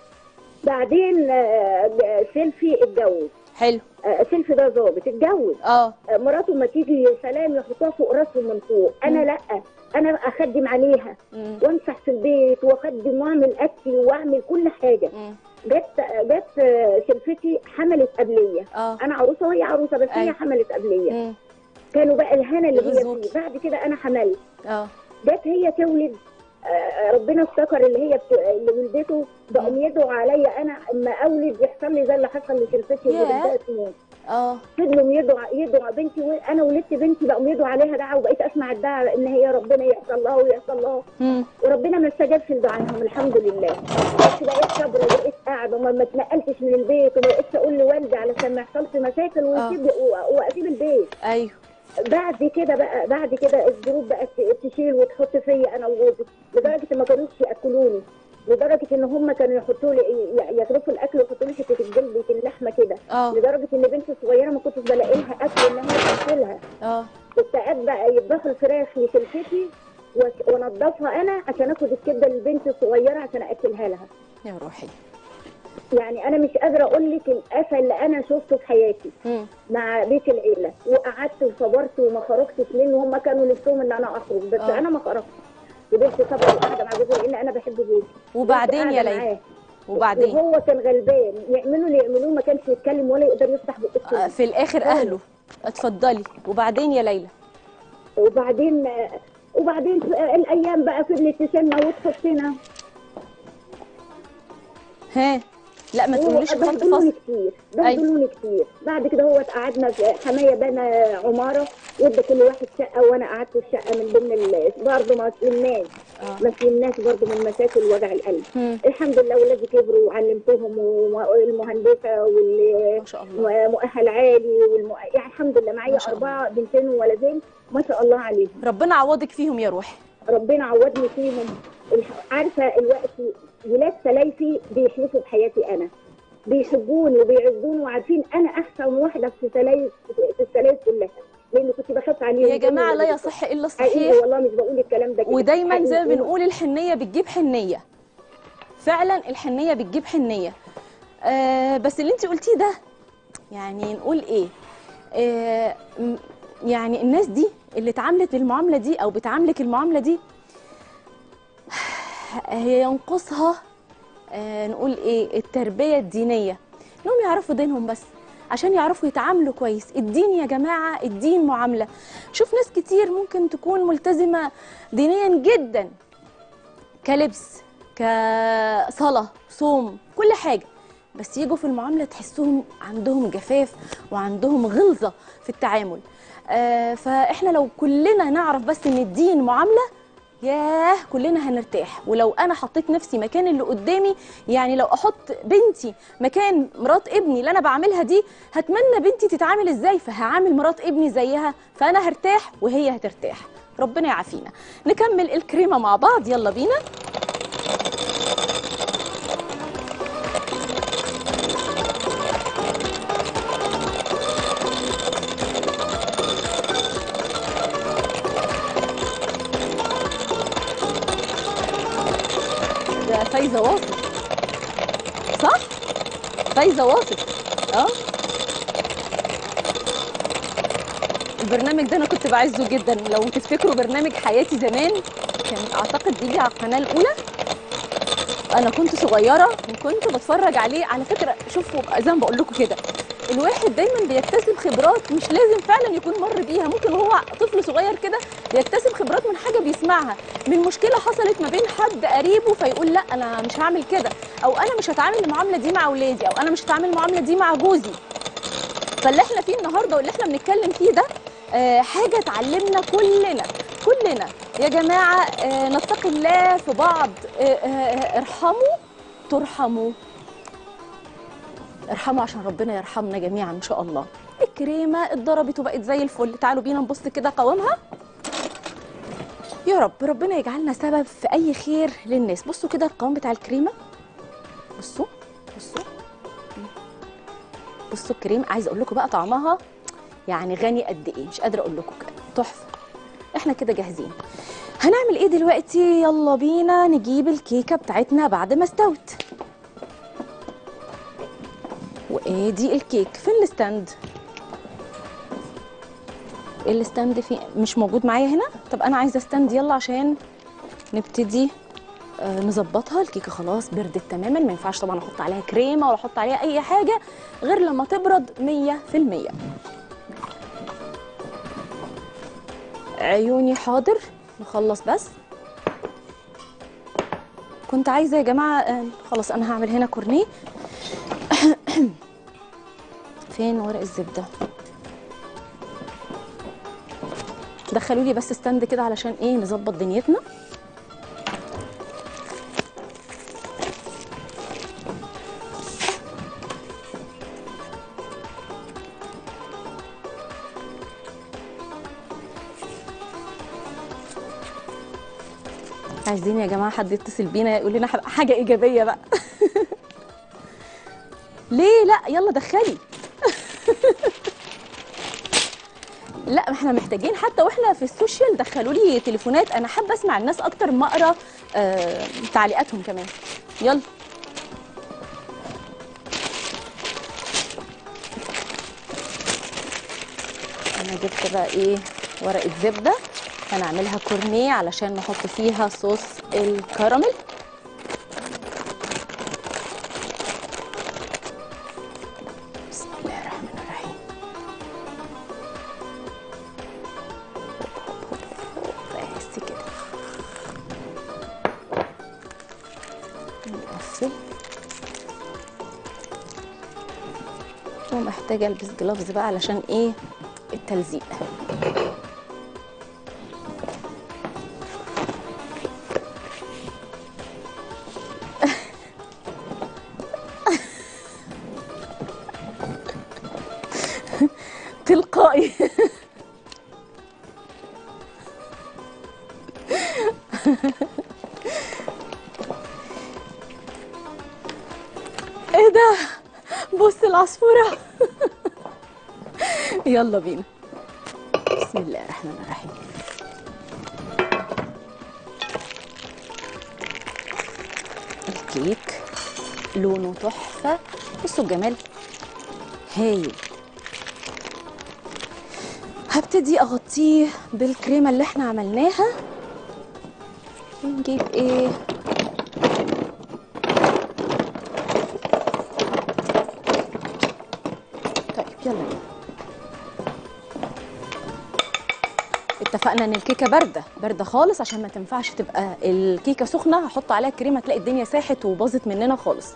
بعدين آه، سيلفي اتجوز حلو آه، سيلفي ده ظابط اتجوز اه آه، مراته ما تيجي سلام يحطوها فوق راسهم من فوق انا مم. لا انا اخدم عليها مم. وامسح في البيت واخدم واعمل اكل واعمل كل حاجه مم. جت جت آه، سلفتي حملت قبليه اه انا عروسه وهي عروسه بس هي أيوة. حملت قبليه مم. كانوا بقى الهنا اللي هي يغزوكي. فيه بعد كده انا حملت اه جت هي تولد آه، ربنا افتكر اللي هي بت... اللي ولدته بقوا يدعوا عليا انا اما اولد يحصل لي زي اللي حصل لسلفتي اللي ياه. بدها تموت اه فضلوا يدعوا يدعوا بنتي وانا ولدت بنتي بقوا يدعوا عليها دعوه وبقيت اسمع الدعوه ان هي ربنا يحصل لها ويحصل لها مم. وربنا ما استجابش لدعائهم الحمد لله بس بقيت صابره وبقيت قاعده وما ما اتنقلتش من البيت وما بقيتش اقول لوالدي علشان ما يحصلش مشاكل ويسيب و- واسيب البيت ايوه بعد كده بقى بعد كده الظروف بقت تشيل وتحط فيا انا وجوزي لدرجه ما كانوش ياكلوني لدرجه ان هم كانوا يحطوا لي ي- يغرفوا الاكل ويحطوا لي حته الجلد اللحمه كده اه لدرجه ان بنتي الصغيره ما كنتش بلاقي لها اكل ان هي تاكلها اه كنت ابدا يطبخ الفراخ لسلفتي وأس- وانضفها انا عشان اخد الكبده للبنت الصغيره عشان اكلها لها يا روحي يعني انا مش قادره اقول لك القفا اللي انا شفته في حياتي مم. مع بيت العيله وقعدت وصبرت وما خرجتش منه هم كانوا نفسهم ان انا اخرج بس آه. انا ما خرجتش فضلت صبر وقاعده مع جوزي لان انا بحب جوزي وبعدين فضلت يا قاعدة ليلى معاه. وبعدين وهو كان غلبان يعملوا اللي يعملوه ما كانش يتكلم ولا يقدر يفتح بقه آه، في الاخر اهله اتفضلي وبعدين يا ليلى وبعدين وبعدين الايام بقى فضلت تشنا وتحطنا ها لا ما تقوليش خط بهدلوني فصل كتير بهدلوني كتير بعد كده هو قعدنا في حمايه بنى عماره وادى كل واحد شقه وانا قعدت في شقه من ضمن ال- برضه ما سلمناش آه. ما سلمناش برضه من مشاكل وجع القلب مم. الحمد لله ولادي كبروا وعلمتهم والمهندسه واللي ما شاء الله مؤهل عالي والمؤ... يعني الحمد لله معايا ما شاء الله. اربعه بنتين وولدين ما شاء الله عليهم ربنا عوضك فيهم يا روحي ربنا عوضني فيهم الح- عارفه الوقت ولاد سلايفي بيشرفوا بحياتي انا بيحبوني وبيعزوني وعارفين انا احسن واحده في سلايف في السلايف كلها لان كنت بخاف عليهم يا جماعه لا جدا. يصح الا حقيقي الصحيح والله مش بقول الكلام ده كده. ودايما زي ما حقيقي. بنقول الحنيه بتجيب حنيه فعلا الحنيه بتجيب حنيه آه بس اللي انت قلتيه ده يعني نقول ايه آه م- يعني الناس دي اللي اتعاملت بالمعامله دي او بتعاملك المعامله دي هي ينقصها آه نقول ايه التربيه الدينيه انهم يعرفوا دينهم بس عشان يعرفوا يتعاملوا كويس الدين يا جماعه الدين معامله شوف ناس كتير ممكن تكون ملتزمه دينيا جدا كلبس كصلاه صوم كل حاجه بس يجوا في المعامله تحسهم عندهم جفاف وعندهم غلظه في التعامل آه فاحنا لو كلنا نعرف بس ان الدين معامله ياه كلنا هنرتاح ولو انا حطيت نفسي مكان اللي قدامي يعني لو احط بنتي مكان مرات ابني اللي انا بعملها دي هتمنى بنتي تتعامل ازاي فهعامل مرات ابني زيها فانا هرتاح وهي هترتاح ربنا يعافينا نكمل الكريمه مع بعض يلا بينا ده فايزه واصف صح فايزه واصف اه البرنامج ده انا كنت بعزه جدا لو تفتكروا برنامج حياتي زمان كان اعتقد بيجي على القناه الاولى انا كنت صغيره وكنت بتفرج عليه على فكره شوفوا زي ما بقول لكم كده الواحد دايما بيكتسب خبرات مش لازم فعلا يكون مر بيها ممكن وهو طفل صغير كده بيكتسب خبرات من حاجه بيسمعها من مشكله حصلت ما بين حد قريبه فيقول لا انا مش هعمل كده او انا مش هتعامل المعامله دي مع اولادي او انا مش هتعامل المعامله دي مع جوزي فاللي احنا فيه النهارده واللي احنا بنتكلم فيه ده آه، حاجه تعلمنا كلنا كلنا يا جماعه آه، نتقي الله في بعض آه، آه، ارحموا ترحموا ارحموا عشان ربنا يرحمنا جميعا ان شاء الله الكريمه اتضربت وبقت زي الفل تعالوا بينا نبص كده قوامها يا رب ربنا يجعلنا سبب في اي خير للناس بصوا كده القوام بتاع الكريمه بصوا بصوا بصوا الكريم عايزه اقول لكم بقى طعمها يعني غني قد ايه مش قادره اقول لكم كده تحفه احنا كده جاهزين هنعمل ايه دلوقتي يلا بينا نجيب الكيكه بتاعتنا بعد ما استوت وادي الكيك فين الستاند الستاند في مش موجود معايا هنا طب انا عايزه ستاند يلا عشان نبتدي آه، نظبطها الكيكه خلاص بردت تماما ما ينفعش طبعا احط عليها كريمه ولا احط عليها اي حاجه غير لما تبرد 100% عيوني حاضر نخلص بس كنت عايزه يا جماعه آه، خلاص انا هعمل هنا كورنيه فين ورق الزبده دخلوا لي بس ستاند كده علشان ايه نظبط دنيتنا عايزين يا جماعه حد يتصل بينا يقول لنا ح- حاجه ايجابيه بقى ليه لا يلا دخلي لا احنا محتاجين حتى واحنا في السوشيال دخلوا لي تليفونات انا حابه اسمع الناس اكتر ما اقرا آه تعليقاتهم كمان يلا انا جبت بقى ايه ورقه زبده هنعملها كورنيه علشان نحط فيها صوص الكراميل بسم الله الرحمن الرحيم بس كده نقفل ومحتاجه البس جلافز بقى علشان ايه التلزيق تلقائي ايه ده بص العصفورة يلا بينا بسم الله الرحمن الرحيم الكيك لونه تحفة بصوا الجمال هايل هبتدي اغطيه بالكريمه اللي احنا عملناها ونجيب ايه طيب يلا بينا اتفقنا ان الكيكه بارده بارده خالص عشان ما تنفعش تبقى الكيكه سخنه هحط عليها كريمه تلاقي الدنيا ساحت وباظت مننا خالص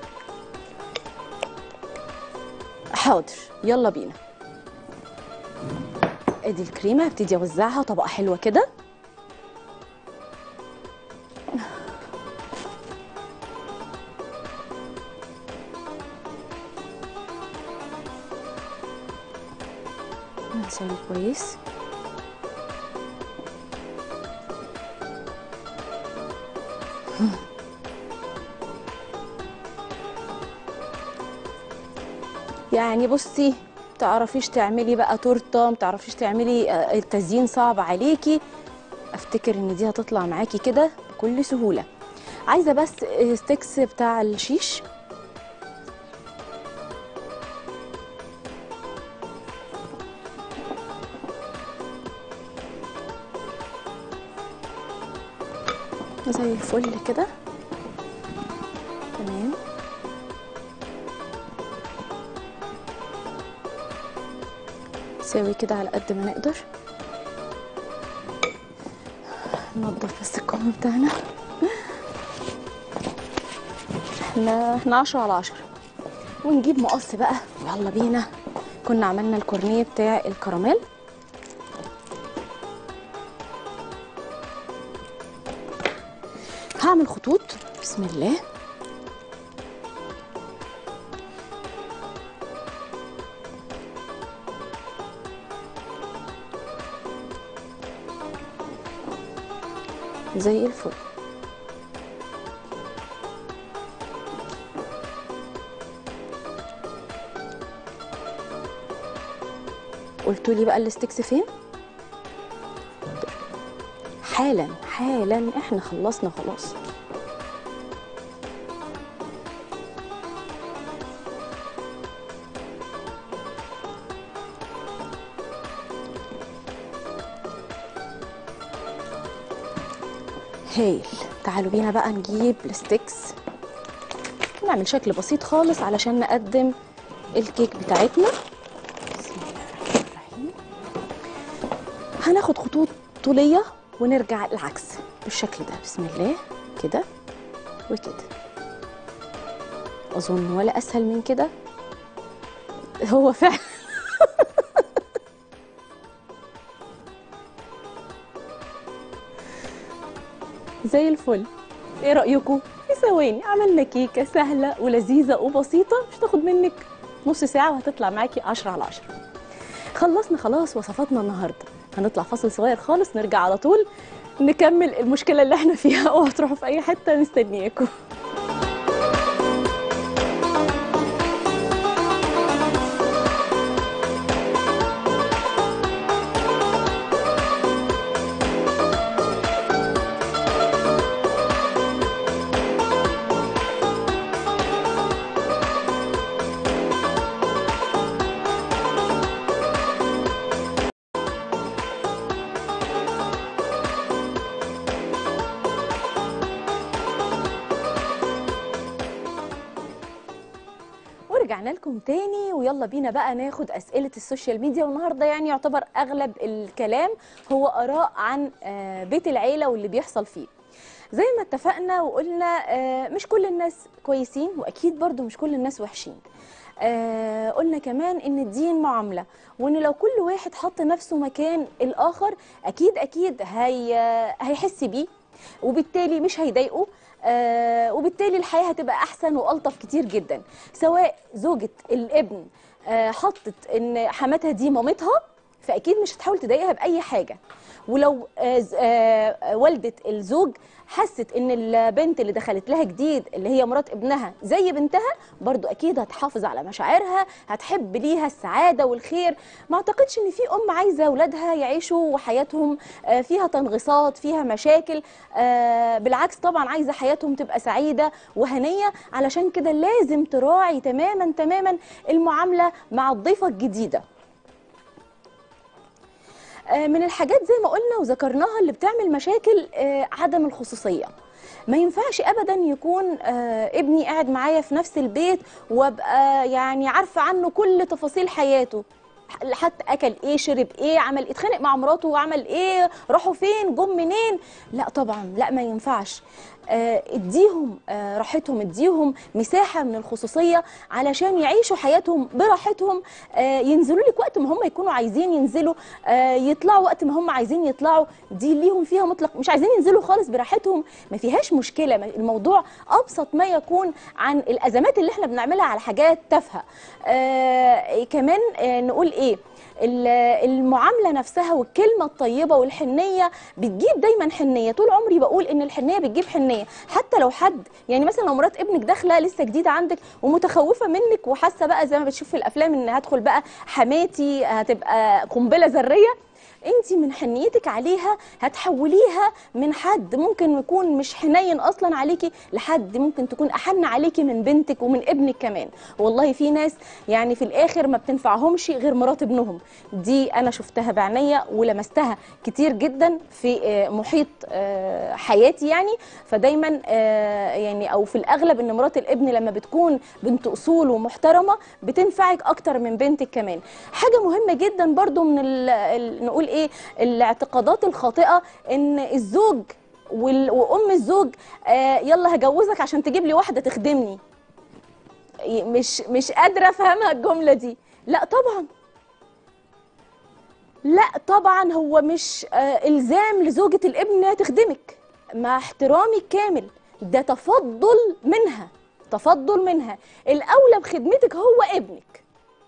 حاضر يلا بينا ادي الكريمه هبتدي اوزعها طبقه حلوه كده نسوي كويس يعني بصي تعرفيش تعملي بقى تورته ما تعرفيش تعملي آه، التزيين صعب عليكي افتكر ان دي هتطلع معاكي كده بكل سهوله عايزه بس آه، ستيكس بتاع الشيش زي الفل كده تمام نساوي كده على قد ما نقدر ننضف بس الكم بتاعنا احنا احنا عشرة على عشرة ونجيب مقص بقى ويلا بينا كنا عملنا الكورنيه بتاع الكراميل هعمل خطوط بسم الله زي الفل قلتوا لي بقى الستيكس فين حالا حالا احنا خلصنا خلاص هايل تعالوا بينا بقى نجيب الستيكس نعمل شكل بسيط خالص علشان نقدم الكيك بتاعتنا بسم الله الرحمن الرحيم هناخد خطوط طولية ونرجع العكس بالشكل ده بسم الله كده وكده أظن ولا أسهل من كده هو فعلا زي الفل ايه رأيكم؟ في ثواني عملنا كيكة سهلة ولذيذة وبسيطة مش تاخد منك نص ساعة وهتطلع معاكي 10 على 10 خلصنا خلاص وصفاتنا النهاردة هنطلع فاصل صغير خالص نرجع على طول نكمل المشكلة اللي احنا فيها اوعوا تروحوا في اي حتة مستنياكم ورجعنا لكم تاني ويلا بينا بقى ناخد أسئلة السوشيال ميديا والنهاردة يعني يعتبر أغلب الكلام هو آراء عن آه، بيت العيلة واللي بيحصل فيه زي ما اتفقنا وقلنا آه، مش كل الناس كويسين وأكيد برضو مش كل الناس وحشين آه قلنا كمان ان الدين معامله وان لو كل واحد حط نفسه مكان الاخر اكيد اكيد هي هيحس بيه وبالتالي مش هيضايقه آه وبالتالي الحياه هتبقى احسن والطف كتير جدا سواء زوجة الابن آه حطت ان حماتها دي مامتها فاكيد مش هتحاول تضايقها باي حاجه ولو آه ز- آه والده الزوج حست ان البنت اللي دخلت لها جديد اللي هي مرات ابنها زي بنتها برضو اكيد هتحافظ على مشاعرها هتحب ليها السعاده والخير ما اعتقدش ان في ام عايزه اولادها يعيشوا حياتهم آه، فيها تنغيصات فيها مشاكل آه، بالعكس طبعا عايزه حياتهم تبقى سعيده وهنيه علشان كده لازم تراعي تماما تماما المعامله مع الضيفه الجديده آه، من الحاجات زي ما قلنا وذكرناها اللي بتعمل مشاكل آه، عدم الخصوصيه ما ينفعش ابدا يكون آه، ابني قاعد معايا في نفس البيت وابقى يعني عارفه عنه كل تفاصيل حياته حتى اكل ايه شرب ايه عمل ايه اتخانق مع مراته وعمل ايه راحوا فين جم منين لا طبعا لا ما ينفعش آه، اديهم آه، راحتهم اديهم مساحه من الخصوصيه علشان يعيشوا حياتهم براحتهم آه، ينزلوا لك وقت ما هم يكونوا عايزين ينزلوا آه، يطلعوا وقت ما هم عايزين يطلعوا دي ليهم فيها مطلق مش عايزين ينزلوا خالص براحتهم ما فيهاش مشكله ما- الموضوع ابسط ما يكون عن الازمات اللي احنا بنعملها على حاجات تافهه آه، كمان آه، نقول ايه ال- المعامله نفسها والكلمه الطيبه والحنيه بتجيب دايما حنيه طول عمري بقول ان الحنيه بتجيب حنيه حتى لو حد يعني مثلا لو مرات ابنك داخله لسه جديده عندك ومتخوفه منك وحاسه بقى زي ما بتشوف في الافلام ان هدخل بقى حماتي هتبقى قنبله ذريه انت من حنيتك عليها هتحوليها من حد ممكن يكون مش حنين اصلا عليكي لحد ممكن تكون احن عليكي من بنتك ومن ابنك كمان والله في ناس يعني في الاخر ما بتنفعهمش غير مرات ابنهم دي انا شفتها بعينيا ولمستها كتير جدا في آه، محيط آه، حياتي يعني فدايما آه، يعني او في الاغلب ان مرات الابن لما بتكون بنت اصول ومحترمه بتنفعك اكتر من بنتك كمان حاجه مهمه جدا برضو من ال ال نقول ايه الاعتقادات الخاطئه ان الزوج وال- وام الزوج آه يلا هجوزك عشان تجيب لي واحده تخدمني مش مش قادره افهمها الجمله دي لا طبعا لا طبعا هو مش آه الزام لزوجة الابن انها تخدمك مع احترامي الكامل ده تفضل منها تفضل منها الاولى بخدمتك هو ابنك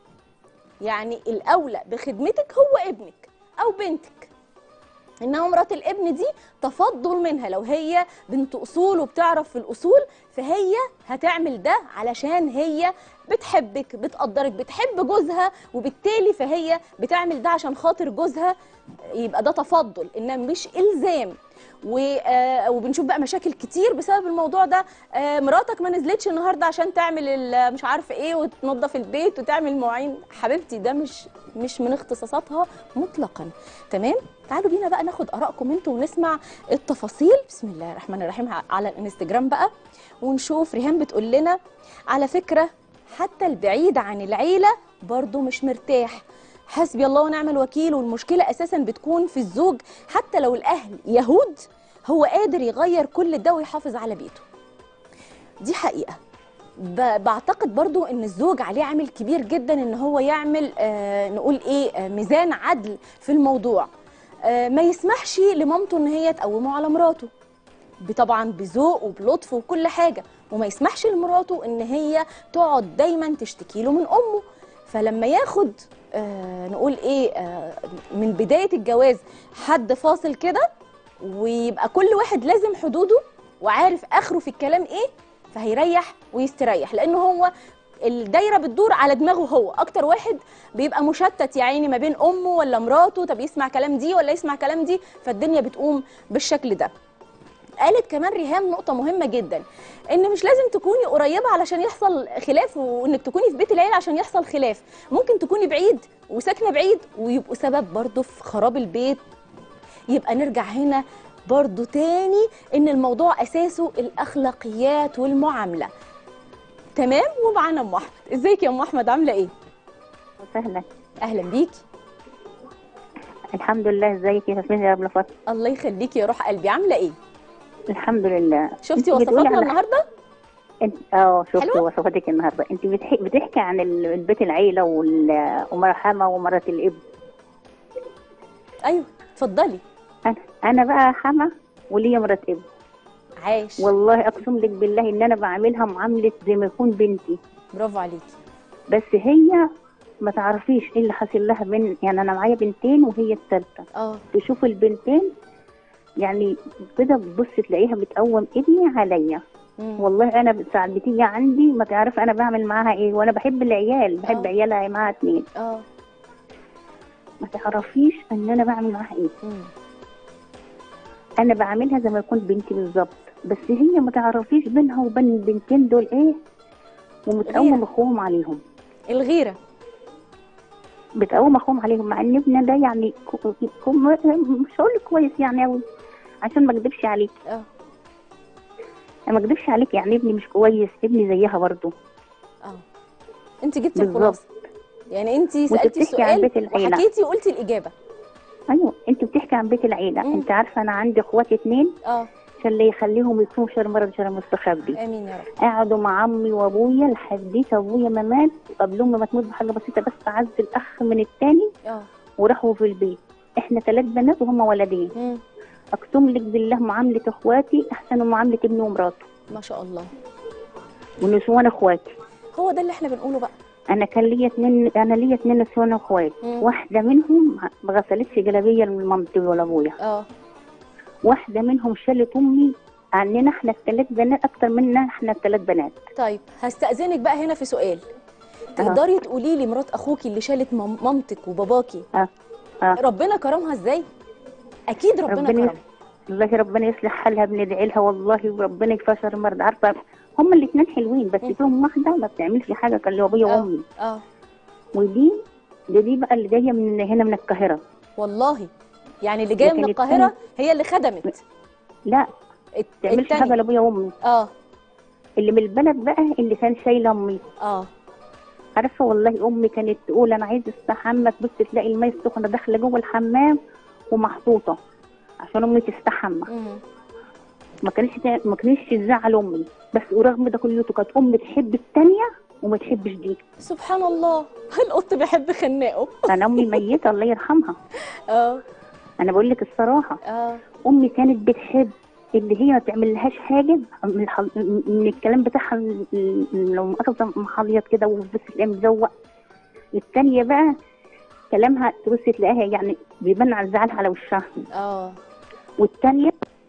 يعني الاولى بخدمتك هو ابنك او بنتك انها مرات الابن دي تفضل منها لو هي بنت اصول وبتعرف في الاصول فهي هتعمل ده علشان هي بتحبك بتقدرك بتحب جوزها وبالتالي فهي بتعمل ده عشان خاطر جوزها يبقى ده تفضل انما مش الزام و- آه، وبنشوف بقى مشاكل كتير بسبب الموضوع ده آه، مراتك ما نزلتش النهارده عشان تعمل ال- مش عارفه ايه وتنظف البيت وتعمل مواعين حبيبتي ده مش مش من اختصاصاتها مطلقا تمام تعالوا بينا بقى ناخد ارائكم انتوا ونسمع التفاصيل بسم الله الرحمن الرحيم على الانستجرام بقى ونشوف ريهام بتقول لنا على فكره حتى البعيد عن العيله برضو مش مرتاح حسبي الله ونعم الوكيل والمشكله اساسا بتكون في الزوج حتى لو الاهل يهود هو قادر يغير كل ده ويحافظ على بيته دي حقيقه ب- بعتقد برضو ان الزوج عليه عامل كبير جدا ان هو يعمل آه نقول ايه آه ميزان عدل في الموضوع آه ما يسمحش لمامته ان هي تقومه على مراته ب- طبعا بذوق وبلطف وكل حاجه وما يسمحش لمراته ان هي تقعد دايما تشتكي له من امه فلما ياخد آه نقول ايه آه من بدايه الجواز حد فاصل كده ويبقى كل واحد لازم حدوده وعارف اخره في الكلام ايه فهيريح ويستريح لان هو الدايره بتدور على دماغه هو اكتر واحد بيبقى مشتت يا عيني ما بين امه ولا مراته طب يسمع كلام دي ولا يسمع كلام دي فالدنيا بتقوم بالشكل ده قالت كمان ريهام نقطة مهمة جدا ان مش لازم تكوني قريبة علشان يحصل خلاف وانك تكوني في بيت العيلة عشان يحصل خلاف ممكن تكوني بعيد وساكنة بعيد ويبقوا سبب برضه في خراب البيت يبقى نرجع هنا برضو تاني ان الموضوع اساسه الاخلاقيات والمعامله تمام ومعانا ام احمد ازيك يا ام احمد عامله ايه وسهلا اهلا بيكي الحمد لله ازيك يا ياسمين يا ابله فاطمه الله يخليكي يا روح قلبي عامله ايه الحمد لله شفتي انت بتقولي وصفاتنا على- النهارده انت اه شفت حلوة؟ وصفاتك النهارده انت بتحكي, بتحكي عن ال- البيت العيله وال- ومرحمه ومرة الاب ايوه اتفضلي انا انا بقى حما وليا مرة اب عاش والله اقسم لك بالله ان انا بعملها معامله زي ما يكون بنتي برافو عليكي بس هي ما تعرفيش ايه اللي حاصل لها بين يعني انا معايا بنتين وهي الثالثه اه تشوف البنتين يعني كده بتبص تلاقيها بتقوم ابني عليا مم. والله انا ساعات بتيجي عندي ما تعرف انا بعمل معاها ايه وانا بحب العيال بحب آه. عيالها معاها اتنين اه ما تعرفيش ان انا بعمل معاها ايه مم. انا بعملها زي ما يكون بنتي بالظبط بس هي ما تعرفيش بينها وبين البنتين دول ايه ومتقوم غيرة. اخوهم عليهم الغيره بتقوم اخوهم عليهم مع ان ابننا ده يعني كو- كو- مش هقول لك كويس يعني قوي عشان ما اكدبش عليك اه انا ما اكدبش عليك يعني ابني مش كويس ابني زيها برضه اه انت جبتي بالظبط. الخلاصه يعني انت سالتي بتحكي عن السؤال بيت العيلة. وحكيتي وقلتي الاجابه ايوه انت بتحكي عن بيت العيله مم. انت عارفه انا عندي اخواتي اتنين اه عشان اللي يخليهم يكونوا شر مرض شر مستخبي امين يا رب قعدوا مع عمي وابويا لحد ابويا ما مات قبل امي ما تموت بحاجه بسيطه بس عز الاخ من التاني اه وراحوا في البيت احنا ثلاث بنات وهم ولدين مم. اقسم لك بالله معامله اخواتي احسن من معامله ابني ومراته ما شاء الله ونسوان اخواتي هو ده اللي احنا بنقوله بقى انا كان ليا اتنين انا ليا اتنين نسوان اخوات مم. واحده منهم ما غسلتش جلابيه لمامتي ولا ابويا اه واحده منهم شالت امي عننا احنا الثلاث بنات اكتر منا احنا الثلاث بنات طيب هستأذنك بقى هنا في سؤال تقدري تقولي لي مرات اخوكي اللي شالت مام- مامتك وباباكي اه اه ربنا كرمها ازاي اكيد ربنا, ربنا كرمها والله ربنا يصلح حالها بندعي لها والله وربنا يكفى شر المرض عارفه هما الاثنين حلوين بس مم. فيهم واحده ما بتعملش حاجه كان لابويا آه. وامي اه ودي دي, دي بقى اللي جايه من هنا من القاهره والله يعني اللي جايه من لكن القاهره التانية- هي اللي خدمت لا الت- ما تعملش التانية. حاجه لابويا وامي اه اللي من البلد بقى اللي كان شايله امي اه عارفه والله امي كانت تقول انا عايزه استحمى تبص تلاقي الميه السخنه داخله جوه الحمام ومحطوطه عشان امي تستحمى مم. ما كانش تا- ما كانش تزعل امي بس ورغم ده كله كانت امي تحب الثانيه وما تحبش دي سبحان الله القط بيحب خناقه انا امي ميته الله يرحمها اه انا بقول لك الصراحه اه امي كانت بتحب اللي هي ما تعملهاش حاجه من, الح... من الكلام بتاعها ال- ال- لو مؤاخذه محليط كده وبس تلاقيها مزوق الثانيه بقى كلامها تبص تلاقيها يعني بيبان على زعلها على وشها اه والثانيه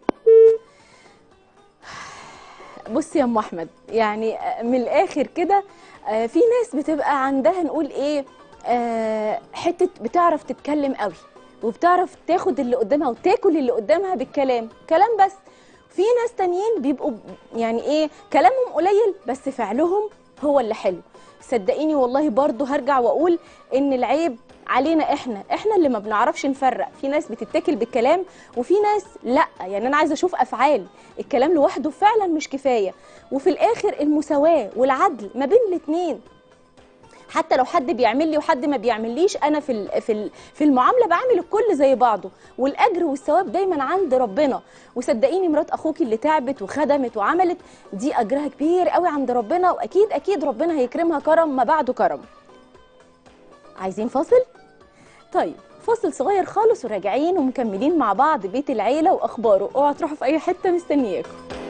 بصي يا ام احمد يعني من الاخر كده آه، في ناس بتبقى عندها نقول ايه آه، حته بتعرف تتكلم قوي وبتعرف تاخد اللي قدامها وتاكل اللي قدامها بالكلام كلام بس في ناس تانيين بيبقوا يعني ايه كلامهم قليل بس فعلهم هو اللي حلو صدقيني والله برضو هرجع واقول ان العيب علينا احنا احنا اللي ما بنعرفش نفرق في ناس بتتكل بالكلام وفي ناس لا يعني انا عايزه اشوف افعال الكلام لوحده فعلا مش كفايه وفي الاخر المساواه والعدل ما بين الاثنين حتى لو حد بيعمل لي وحد ما بيعمليش انا في ال- في ال- في المعامله بعامل الكل زي بعضه والاجر والثواب دايما عند ربنا وصدقيني مرات اخوكي اللي تعبت وخدمت وعملت دي اجرها كبير قوي عند ربنا واكيد اكيد ربنا هيكرمها كرم ما بعده كرم عايزين فاصل طيب فاصل صغير خالص وراجعين ومكملين مع بعض بيت العيله واخباره اوعوا تروحوا في اي حته مستنياكم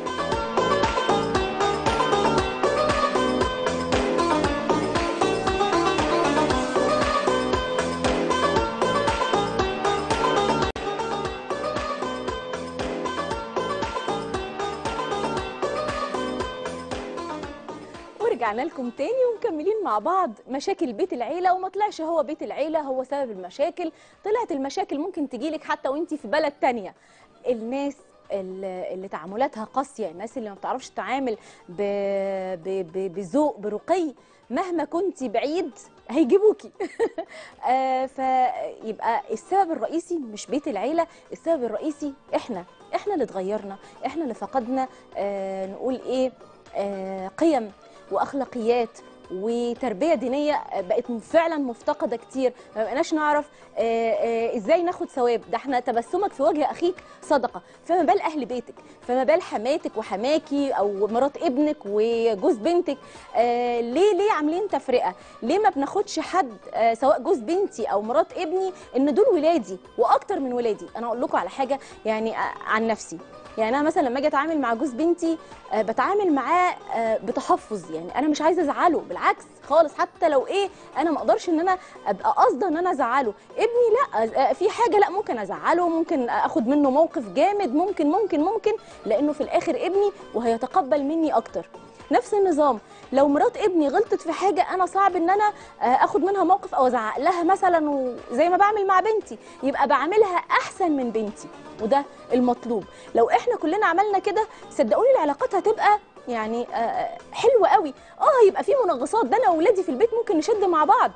ورجعنا لكم تاني ومكملين مع بعض مشاكل بيت العيله وما طلعش هو بيت العيله هو سبب المشاكل طلعت المشاكل ممكن تجيلك حتى وانت في بلد تانية الناس اللي اللي تعاملاتها قاسيه الناس اللي ما بتعرفش تتعامل ب- ب- ب- بذوق برقي مهما كنتي بعيد هيجيبوكي آه، فيبقى السبب الرئيسي مش بيت العيله السبب الرئيسي احنا احنا اللي اتغيرنا احنا اللي فقدنا آه، نقول ايه آه، قيم واخلاقيات وتربيه دينيه بقت فعلا مفتقده كتير ما بقناش نعرف آه، آه، ازاي ناخد ثواب ده احنا تبسمك في وجه اخيك صدقه فما بال اهل بيتك فما بال حماتك وحماكي او مرات ابنك وجوز بنتك آه، ليه ليه عاملين تفرقه ليه ما بناخدش حد آه، سواء جوز بنتي او مرات ابني ان دول ولادي واكتر من ولادي انا اقول لكم على حاجه يعني آه، عن نفسي يعني انا مثلا لما اجي اتعامل مع جوز بنتي آه، بتعامل معاه آه، بتحفظ يعني انا مش عايزه ازعله بالعكس خالص حتى لو ايه انا ما اقدرش ان انا ابقى قاصده ان انا ازعله ابني لا آه، في حاجه لا ممكن ازعله ممكن اخد منه موقف جامد ممكن ممكن ممكن لانه في الاخر ابني وهيتقبل مني اكتر نفس النظام لو مرات ابني غلطت في حاجه انا صعب ان انا آه، اخد منها موقف او ازعق لها مثلا وزي ما بعمل مع بنتي يبقى بعملها احسن من بنتي وده المطلوب لو احنا كلنا عملنا كده صدقوني العلاقات هتبقى يعني آه، حلوه قوي اه هيبقى في منغصات ده انا واولادي في البيت ممكن نشد مع بعض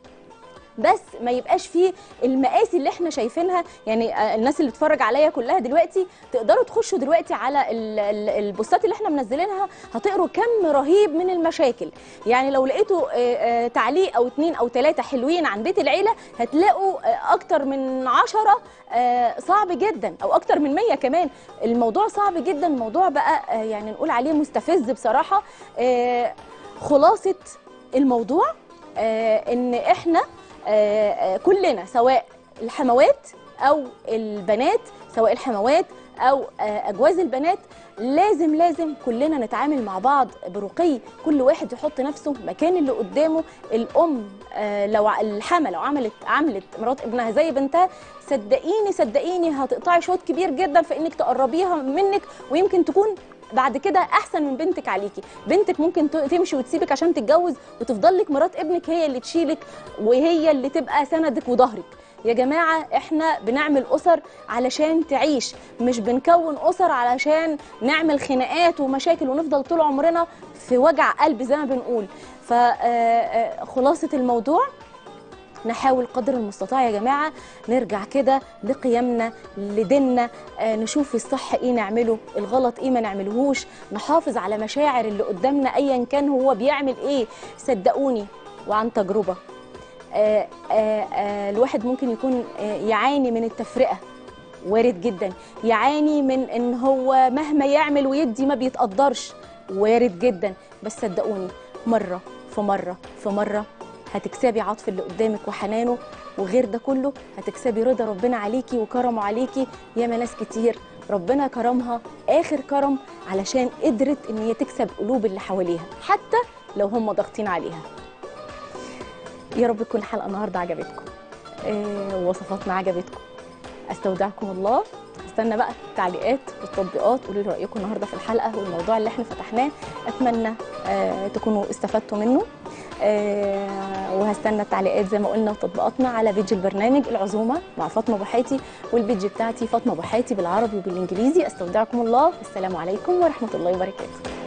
بس ما يبقاش فيه المقاسي اللي احنا شايفينها يعني آه، الناس اللي بتتفرج عليا كلها دلوقتي تقدروا تخشوا دلوقتي على ال- ال- البوستات اللي احنا منزلينها هتقروا كم رهيب من المشاكل يعني لو لقيتوا آه، آه، تعليق او اتنين او تلاتة حلوين عن بيت العيله هتلاقوا آه، اكتر من عشرة آه، صعب جدا او اكتر من مية كمان الموضوع صعب جدا الموضوع بقى آه، يعني نقول عليه مستفز بصراحه آه، خلاصه الموضوع آه، ان احنا آه، آه، كلنا سواء الحموات او البنات سواء الحموات او آه، اجواز البنات لازم لازم كلنا نتعامل مع بعض برقي كل واحد يحط نفسه مكان اللي قدامه الام آه، لو ع- الحما لو عملت عملت مرات ابنها زي بنتها صدقيني صدقيني هتقطعي شوط كبير جدا في انك تقربيها منك ويمكن تكون بعد كده احسن من بنتك عليكي بنتك ممكن ت- تمشي وتسيبك عشان تتجوز وتفضل لك مرات ابنك هي اللي تشيلك وهي اللي تبقى سندك وظهرك يا جماعة احنا بنعمل أسر علشان تعيش مش بنكون أسر علشان نعمل خناقات ومشاكل ونفضل طول عمرنا في وجع قلب زي ما بنقول فخلاصة الموضوع نحاول قدر المستطاع يا جماعة نرجع كده لقيمنا لديننا آه، نشوف الصح ايه نعمله الغلط ايه ما نعملهوش نحافظ على مشاعر اللي قدامنا ايا كان هو بيعمل ايه صدقوني وعن تجربة آه، آه، آه، الواحد ممكن يكون آه، يعاني من التفرقة وارد جدا يعاني من ان هو مهما يعمل ويدي ما بيتقدرش وارد جدا بس صدقوني مرة في مرة في مرة هتكسبي عطف اللي قدامك وحنانه وغير ده كله هتكسبي رضا ربنا عليكي وكرمه عليكي ياما ناس كتير ربنا كرمها اخر كرم علشان قدرت ان هي تكسب قلوب اللي حواليها حتى لو هم ضاغطين عليها يا رب تكون الحلقه النهارده عجبتكم آه، ووصفاتنا عجبتكم استودعكم الله استنى بقى التعليقات والتطبيقات قولوا لي رايكم النهارده في الحلقه والموضوع اللي احنا فتحناه اتمنى آه تكونوا استفدتوا منه آه وهستنى التعليقات زي ما قلنا وتطبيقاتنا على بيج البرنامج العزومه مع فاطمه بوحيتي والبيج بتاعتي فاطمه بوحيتي بالعربي وبالانجليزي استودعكم الله السلام عليكم ورحمه الله وبركاته